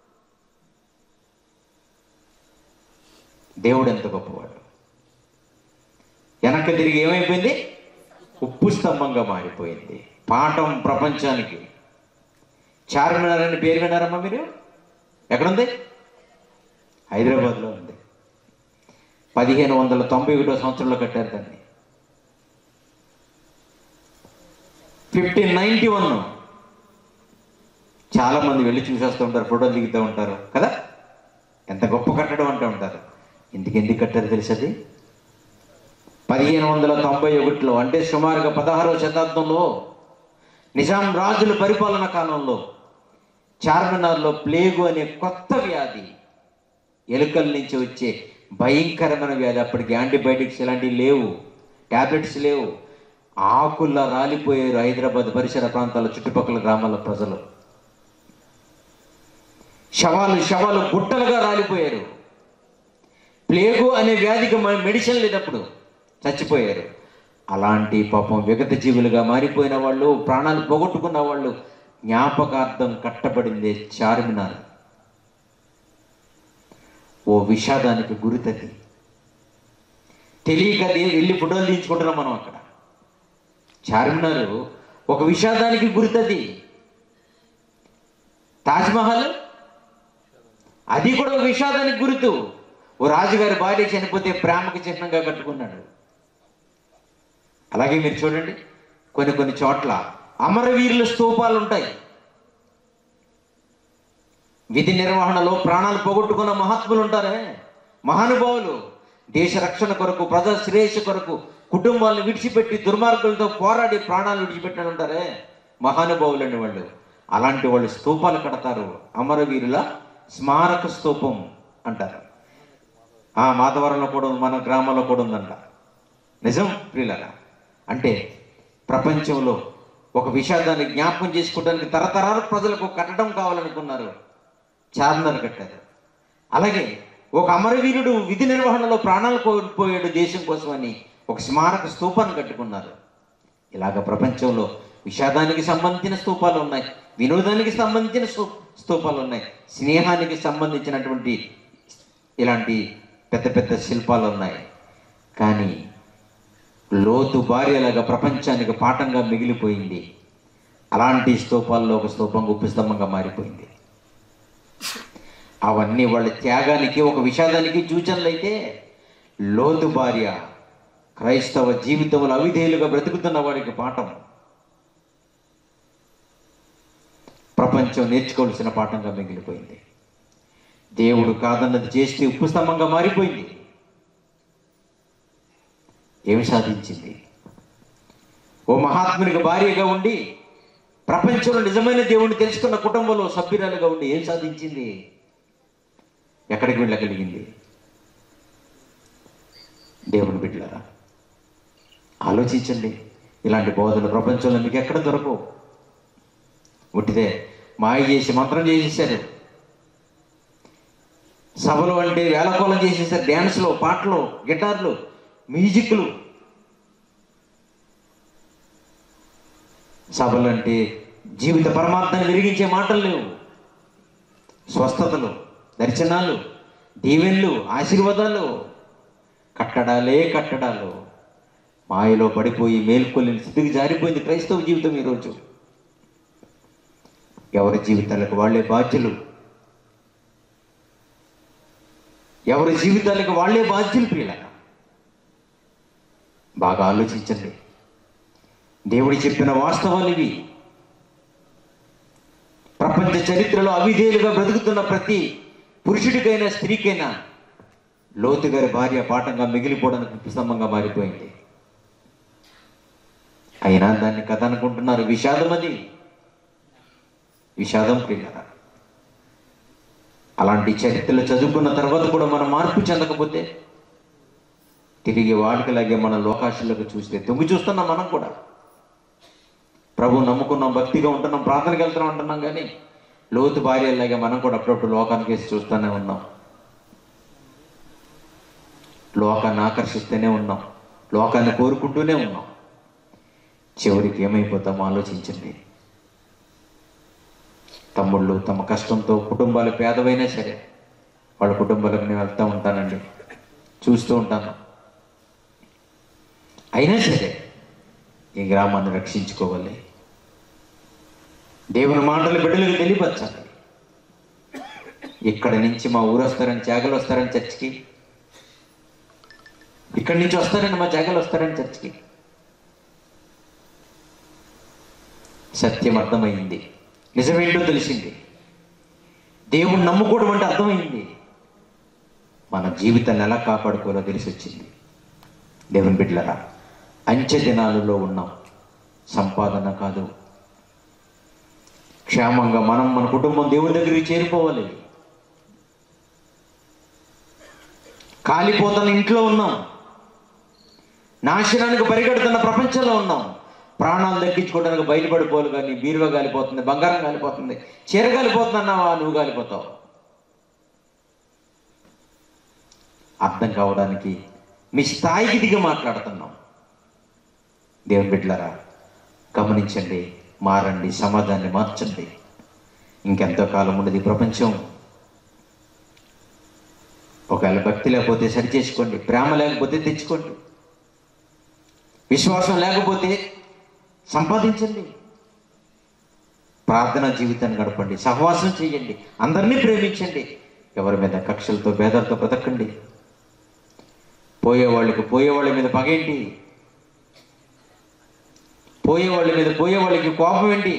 దేవుడు ఎంత గొప్పవాడు వెనక్కి తిరిగి ఏమైపోయింది ఉప్పు స్తంభంగా మారిపోయింది పాఠం ప్రపంచానికి చార్మినార్ అని పేరు విన్నారమ్మా మీరు ఎక్కడుంది హైదరాబాద్లో ఉంది పదిహేను వందల తొంభై ఒకటో సంవత్సరంలో కట్టారు దాన్ని ఫిఫ్టీన్ నైన్టీ వన్ చాలా మంది వెళ్ళి చూసేస్తూ ఉంటారు ఫోటోలు దిగుతూ ఉంటారు కదా ఎంత గొప్ప కట్టడం అంటూ ఉంటారు ఎందుకు ఎందుకు కట్టారు తెలుసది పదిహేను వందల తొంభై ఒకటిలో అంటే సుమారుగా పదహారవ శతాబ్దంలో నిజాం రాజుల పరిపాలన కాలంలో చార్మినార్లో ప్లేగు అనే కొత్త వ్యాధి ఎలుకల నుంచి వచ్చే భయంకరమైన వ్యాధి అప్పటికి యాంటీబయాటిక్స్ ఇలాంటివి లేవు ట్యాబ్లెట్స్ లేవు ఆకుల్లా రాలిపోయారు హైదరాబాద్ పరిసర ప్రాంతాల చుట్టుపక్కల గ్రామాల ప్రజలు శవాలు శవాలు గుట్టలుగా రాలిపోయారు ప్లేగు అనే వ్యాధికి మ- మెడిసిన్ లేనప్పుడు చచ్చిపోయారు అలాంటి పాపం విగత జీవులుగా మారిపోయిన వాళ్ళు ప్రాణాలు పోగొట్టుకున్న వాళ్ళు జ్ఞాపకార్థం కట్టబడింది చార్మినార్ ఓ విషాదానికి గురితది తెలియక దే- వెళ్ళి ఫోటోలు తీయించుకుంటున్నాం మనం అక్కడ చార్మినార్ ఒక విషాదానికి గురితది తాజ్మహల్ అది కూడా ఒక విషాదానికి గుర్తు ఓ రాజుగారి భార్య చనిపోతే ప్రేమకు చిహ్నంగా కట్టుకున్నాడు అలాగే మీరు చూడండి కొన్ని కొన్ని చోట్ల అమరవీరుల స్తూపాలు ఉంటాయి విధి నిర్వహణలో ప్రాణాలు పోగొట్టుకున్న మహాత్ములు ఉంటారే మహానుభావులు దేశ రక్షణ కొరకు ప్రజా శ్రేయస్సు కొరకు కుటుంబాలను విడిచిపెట్టి దుర్మార్గులతో పోరాడి ప్రాణాలు విడిచిపెట్టిన ఉంటారే మహానుభావులు అని వాళ్ళు అలాంటి వాళ్ళు స్తూపాలు కడతారు అమరవీరుల స్మారక స్తూపం అంటారు ఆ మాధవరంలో కూడా ఉంది, మన గ్రామంలో కూడా ఉందంట నిజం ప్రియులరా అంటే ప్రపంచంలో ఒక విషాదాన్ని జ్ఞాపకం చేసుకోవడానికి తరతరాల ప్రజలకు కట్టడం కావాలనుకున్నారు చార్మినార్ కట్టారు అలాగే ఒక అమరవీరుడు విధి నిర్వహణలో ప్రాణాలు కోల్పోయాడు దేశం కోసమని ఒక స్మారక స్తూపాన్ని కట్టుకున్నారు ఇలాగ ప్రపంచంలో విషాదానికి సంబంధించిన స్తూపాలు ఉన్నాయి వినోదానికి సంబంధించిన స్తూ- స్తూపాలు ఉన్నాయి స్నేహానికి సంబంధించినటువంటి ఇలాంటి పెద్ద పెద్ద శిల్పాలు ఉన్నాయి కానీ లోతు భార్యలాగా ప్రపంచానికి పాఠంగా మిగిలిపోయింది అలాంటి స్తూపాల్లో ఒక స్తూపం గుప్పి స్తంభంగా మారిపోయింది అవన్నీ వాళ్ళ త్యాగానికి ఒక విషాదానికి సూచనలు అయితే లోతు భార్య క్రైస్తవ జీవితంలో అవిధేయులుగా బ్రతుకుతున్న వాడికి పాఠం ప్రపంచం నేర్చుకోవాల్సిన పాఠంగా మిగిలిపోయింది దేవుడు కాదన్నది చేస్తే ఉప్పు స్తంభంగా మారిపోయింది ఏమి సాధించింది ఓ మహాత్మునికి భార్యగా ఉండి ప్రపంచంలో నిజమైన దేవుణ్ణి తెలుసుకున్న కుటుంబంలో సభ్యురాలుగా ఉండి ఏం సాధించింది ఎక్కడికి వెళ్ళగలిగింది దేవుని బిడ్డలారా ఆలోచించండి ఇలాంటి బోధలు ప్రపంచంలో మీకు ఎక్కడ దొరకవు ఉట్టిదే మాయ చేసి మంత్రం చేసేసారు సభలు అంటే వేలకోలం చేసేసారు డ్యాన్స్లో పాటలు గిటార్లు మ్యూజిక్లు సభలు అంటే జీవిత పరమార్థాన్ని వెలిగించే మాటలు లేవు స్వస్థతలు దర్శనాలు దీవెన్లు ఆశీర్వాదాలు కట్టడాలే కట్టడాలు మాయలో పడిపోయి మేల్కొల్లిన స్థితికి జారిపోయింది క్రైస్తవ జీవితం ఈరోజు ఎవరి జీవితాలకు వాళ్ళే బాధ్యులు ఎవరి జీవితాలకు వాళ్ళే బాధ్యులు ప్రియులరా బాగా ఆలోచించండి దేవుడు చెప్పిన వాస్తవాలు ఇవి ప్రపంచ చరిత్రలో అవిధేయులుగా బ్రతుకుతున్న ప్రతి పురుషుడికైనా స్త్రీకైనా లోతు గారి భార్య పాఠంగా మిగిలిపోవడానికి స్తంభంగా మారిపోయింది అయినా దాన్ని కథ అనుకుంటున్నారు విషాదం అది విషాదం ప్రియులరా అలాంటి చరిత్రలు చదువుకున్న తర్వాత కూడా మనం మార్పు చెందకపోతే తిరిగి వాడికలాగే మన లోకాశలకు చూస్తే తొంగి చూస్తున్నాం మనం కూడా ప్రభు నమ్ముకున్నాం భక్తిగా ఉంటున్నాం ప్రార్థనకి వెళ్తున్నాం అంటున్నాం కానీ లోతు భార్యలాగే మనం కూడా అప్పుడప్పుడు లోకానికి వేసి చూస్తూనే ఉన్నాం లోకాన్ని ఆకర్షిస్తూనే ఉన్నాం లోకాన్ని కోరుకుంటూనే ఉన్నాం చివరికి ఏమైపోతామో ఆలోచించండి తమ్ముళ్ళు తమ కష్టంతో కుటుంబాలు పేదవైనా సరే వాళ్ళ కుటుంబాలకు నేను వెళ్తూ ఉంటానండి చూస్తూ ఉంటాను అయినా సరే ఈ గ్రామాన్ని రక్షించుకోవాలి దేవుని మాటలు బిడ్డలకు తెలియపరచాలి ఇక్కడి నుంచి మా ఊరు వస్తారని జాగలు వస్తారని చర్చికి ఇక్కడి నుంచి వస్తారని మా జాగలు వస్తారని చర్చికి సత్యం అర్థమైంది నిజమేంటో తెలిసింది దేవుణ్ణి నమ్ముకోవడం అంటే అర్థమైంది మన జీవితాన్ని ఎలా కాపాడుకోవాలో తెలిసి వచ్చింది దేవుని బిడ్డలరా అంచె దినాలలో ఉన్నాం సంపాదన కాదు క్షేమంగా మనం మన కుటుంబం దేవుని దగ్గరికి చేరిపోవాలి కాలిపోతున్న ఇంట్లో ఉన్నాం నాశనానికి పరిగెడుతున్న ప్రపంచంలో ఉన్నాం ప్రాణాలు దక్కించుకోవడానికి బయటపడిపోవాలి కానీ బీరువా కాలిపోతుంది బంగారం కాలిపోతుంది చీర కాలిపోతుందన్నావా నువ్వు కాలిపోతావు అర్థం కావడానికి మీ స్థాయికి దిగి మాట్లాడుతున్నాం దేవుని బిడ్డలారా గమనించండి మారండి సమాజాన్ని మార్చండి ఇంకెంతో కాలం ఉండదు ఈ ప్రపంచం ఒకవేళ భక్తి లేకపోతే సరి చేసుకోండి ప్రేమ లేకపోతే తెచ్చుకోండి విశ్వాసం లేకపోతే సంపాదించండి ప్రార్థన జీవితాన్ని గడపండి సహవాసం చేయండి అందరినీ ప్రేమించండి ఎవరి మీద కక్షలతో భేదాలతో బ్రతకండి పోయేవాళ్ళకి పోయేవాళ్ళ మీద పగేంటి పోయేవాళ్ళ మీద పోయేవాళ్ళకి కోపం ఏంటి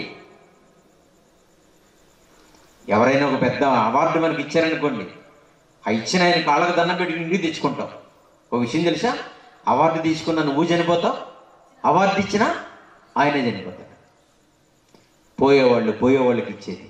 ఎవరైనా ఒక పెద్ద అవార్డు మనకి ఇచ్చారనుకోండి ఆ ఇచ్చిన ఆయన కాళ్ళకు దండం పెట్టి ఇంటికి తెచ్చుకుంటాం ఒక విషయం తెలుసా అవార్డు తీసుకున్న నువ్వు చనిపోతావు అవార్డు ఇచ్చినా ఆయనే చనిపోతాడు పోయేవాళ్ళు పోయేవాళ్ళకి ఇచ్చేది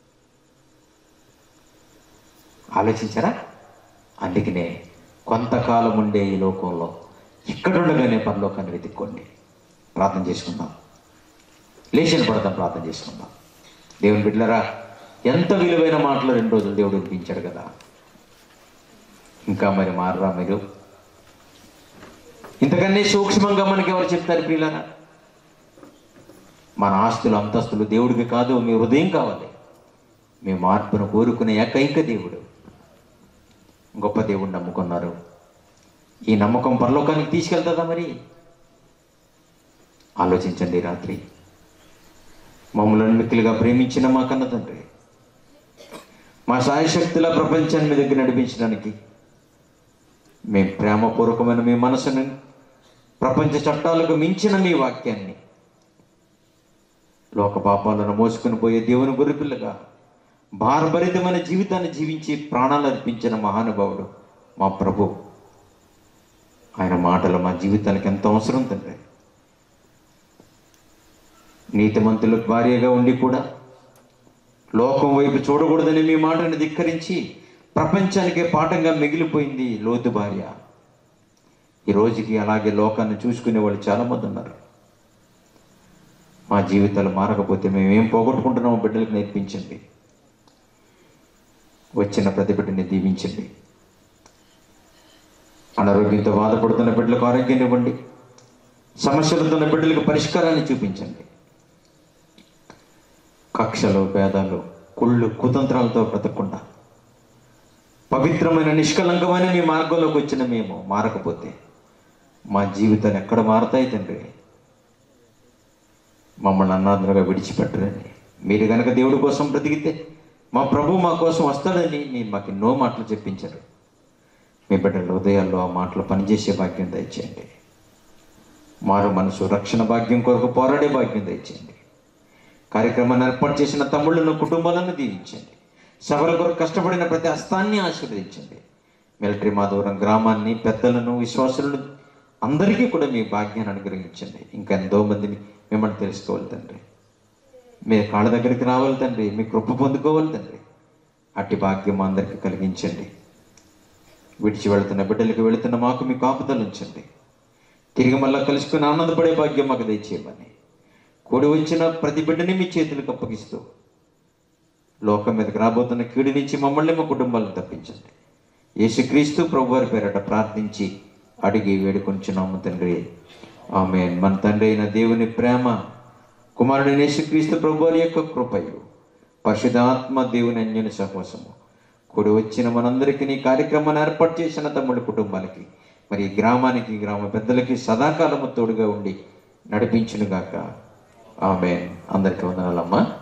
ఆలోచించారా అందుకనే కొంతకాలం ఉండే ఈ లోకంలో ఇక్కడుండగానే పరలోకాన్ని వెతుక్కోండి ప్రార్థన చేసుకుందాం లేచిన పడదాం ప్రార్థన చేసుకుందాం దేవుని బిడ్డలరా ఎంత విలువైన మాటలు రెండు రోజులు దేవుడు వినిపించాడు కదా ఇంకా మరి మారరా మీరు ఇంతకన్నీ సూక్ష్మంగా మనకి ఎవరు చెప్తారు ప్రియులరా మన ఆస్తులు అంతస్తులు దేవుడికి కాదు మీ హృదయం కావాలి మీ మార్పును కోరుకునే ఏకైక దేవుడు గొప్ప దేవుడు నమ్ముకున్నారు ఈ నమ్మకం పరలోకానికి తీసుకెళ్తుందా మరి ఆలోచించండి ఈ రాత్రి మమ్మల్ని మిక్కిలిగా ప్రేమించిన మా కన్న తండ్రి మా సాయశక్తుల ప్రపంచాన్ని మీ దగ్గర నడిపించడానికి మేము ప్రేమపూర్వకమైన మీ మనసును ప్రపంచ చట్టాలకు మించిన మీ వాక్యాన్ని లోక పాపాలను మోసుకుని పోయే దేవుని గొర్రెపిల్లగా భారభరితమైన జీవితాన్ని జీవించి ప్రాణాలు అర్పించిన మహానుభావుడు మా ప్రభు ఆయన మాటలు మా జీవితానికి ఎంత అవసరం తండ్రి నీతిమంతులకు భార్యగా ఉండి కూడా లోకం వైపు చూడకూడదని మీ మాటను ధిక్కరించి ప్రపంచానికే పాఠంగా మిగిలిపోయింది లోతు భార్య ఈ రోజుకి అలాగే లోకాన్ని చూసుకునే వాళ్ళు చాలామంది ఉన్నారు మా జీవితాలు మారకపోతే మేము ఏం పోగొట్టుకుంటున్నామో బిడ్డలకు నేర్పించండి వచ్చిన ప్రతి బిడ్డని దీవించండి అనారోగ్యంతో బాధపడుతున్న బిడ్డలకు ఆరోగ్యాన్ని ఇవ్వండి సమస్యలతో ఉన్న బిడ్డలకు పరిష్కారాన్ని చూపించండి కక్షలు భేదాలు కుళ్ళు కుతంత్రాలతో బ్రతకకుండా పవిత్రమైన నిష్కలంకమైన మీ మార్గంలోకి వచ్చిన మేము మారకపోతే మా జీవితాలు ఎక్కడ మారతాయి తండ్రి మమ్మల్ని అన్నాదులుగా విడిచిపెట్టరని మీరు గనక దేవుడి కోసం బ్రతికితే మా ప్రభు మా కోసం వస్తాడని మీరు మాకు ఎన్నో మాటలు చెప్పించారు మీ బిడ్డల హృదయాల్లో ఆ మాటలు పనిచేసే భాగ్యం దయచేయండి మారు మనసు రక్షణ భాగ్యం కొరకు పోరాడే భాగ్యం దయచేయండి కార్యక్రమాన్ని ఏర్పాటు చేసిన తమ్ముళ్ళను కుటుంబాలను దీవించండి సభల కొరకు కష్టపడిన ప్రతి హస్తాన్ని ఆశీర్వదించండి మిలిటరీ మాధవరం గ్రామాన్ని పెద్దలను విశ్వాసులను అందరికీ కూడా మీ భాగ్యాన్ని అనుగ్రహించండి ఇంకా ఎంతో మందిని మిమ్మల్ని తెలుసుకోవాలి తండ్రి మీ కాళ్ళ దగ్గరికి రావాలి తండ్రి మీ కృప పొందుకోవాలి తండ్రి అట్టి భాగ్యం మా అందరికీ కలిగించండి విడిచి వెళుతున్న బిడ్డలకు వెళుతున్న మాకు మీ కాపుదలు ఉంచండి తిరిగి మళ్ళా కలుసుకుని ఆనందపడే భాగ్యం మాకు దయచేయమని కూడి వచ్చిన ప్రతి బిడ్డని మీ చేతులకు అప్పగిస్తూ లోకం మీదకి రాబోతున్న కీడు నుంచి మమ్మల్ని మా కుటుంబాలను తప్పించండి యేసుక్రీస్తు ప్రభు వారి పేరట ప్రార్థించి అడిగి వేడుకొంచున్నాము తండ్రి ఆమె మన తండ్రి అయిన దేవుని ప్రేమ కుమారుడు యేసుక్రీస్తు ప్రభు వారి యొక్క కృపయు పరిశుధాత్మ దేవుని అన్యుని సహవాసము కూడి వచ్చిన మనందరికీ నీ కార్యక్రమాన్ని ఏర్పాటు చేసిన తమ్ముడి కుటుంబాలకి మరి ఈ గ్రామానికి గ్రామ పెద్దలకి సదాకాలము తోడుగా ఉండి నడిపించునుగాక ఆమె అందరికీ వందనాలమ్మా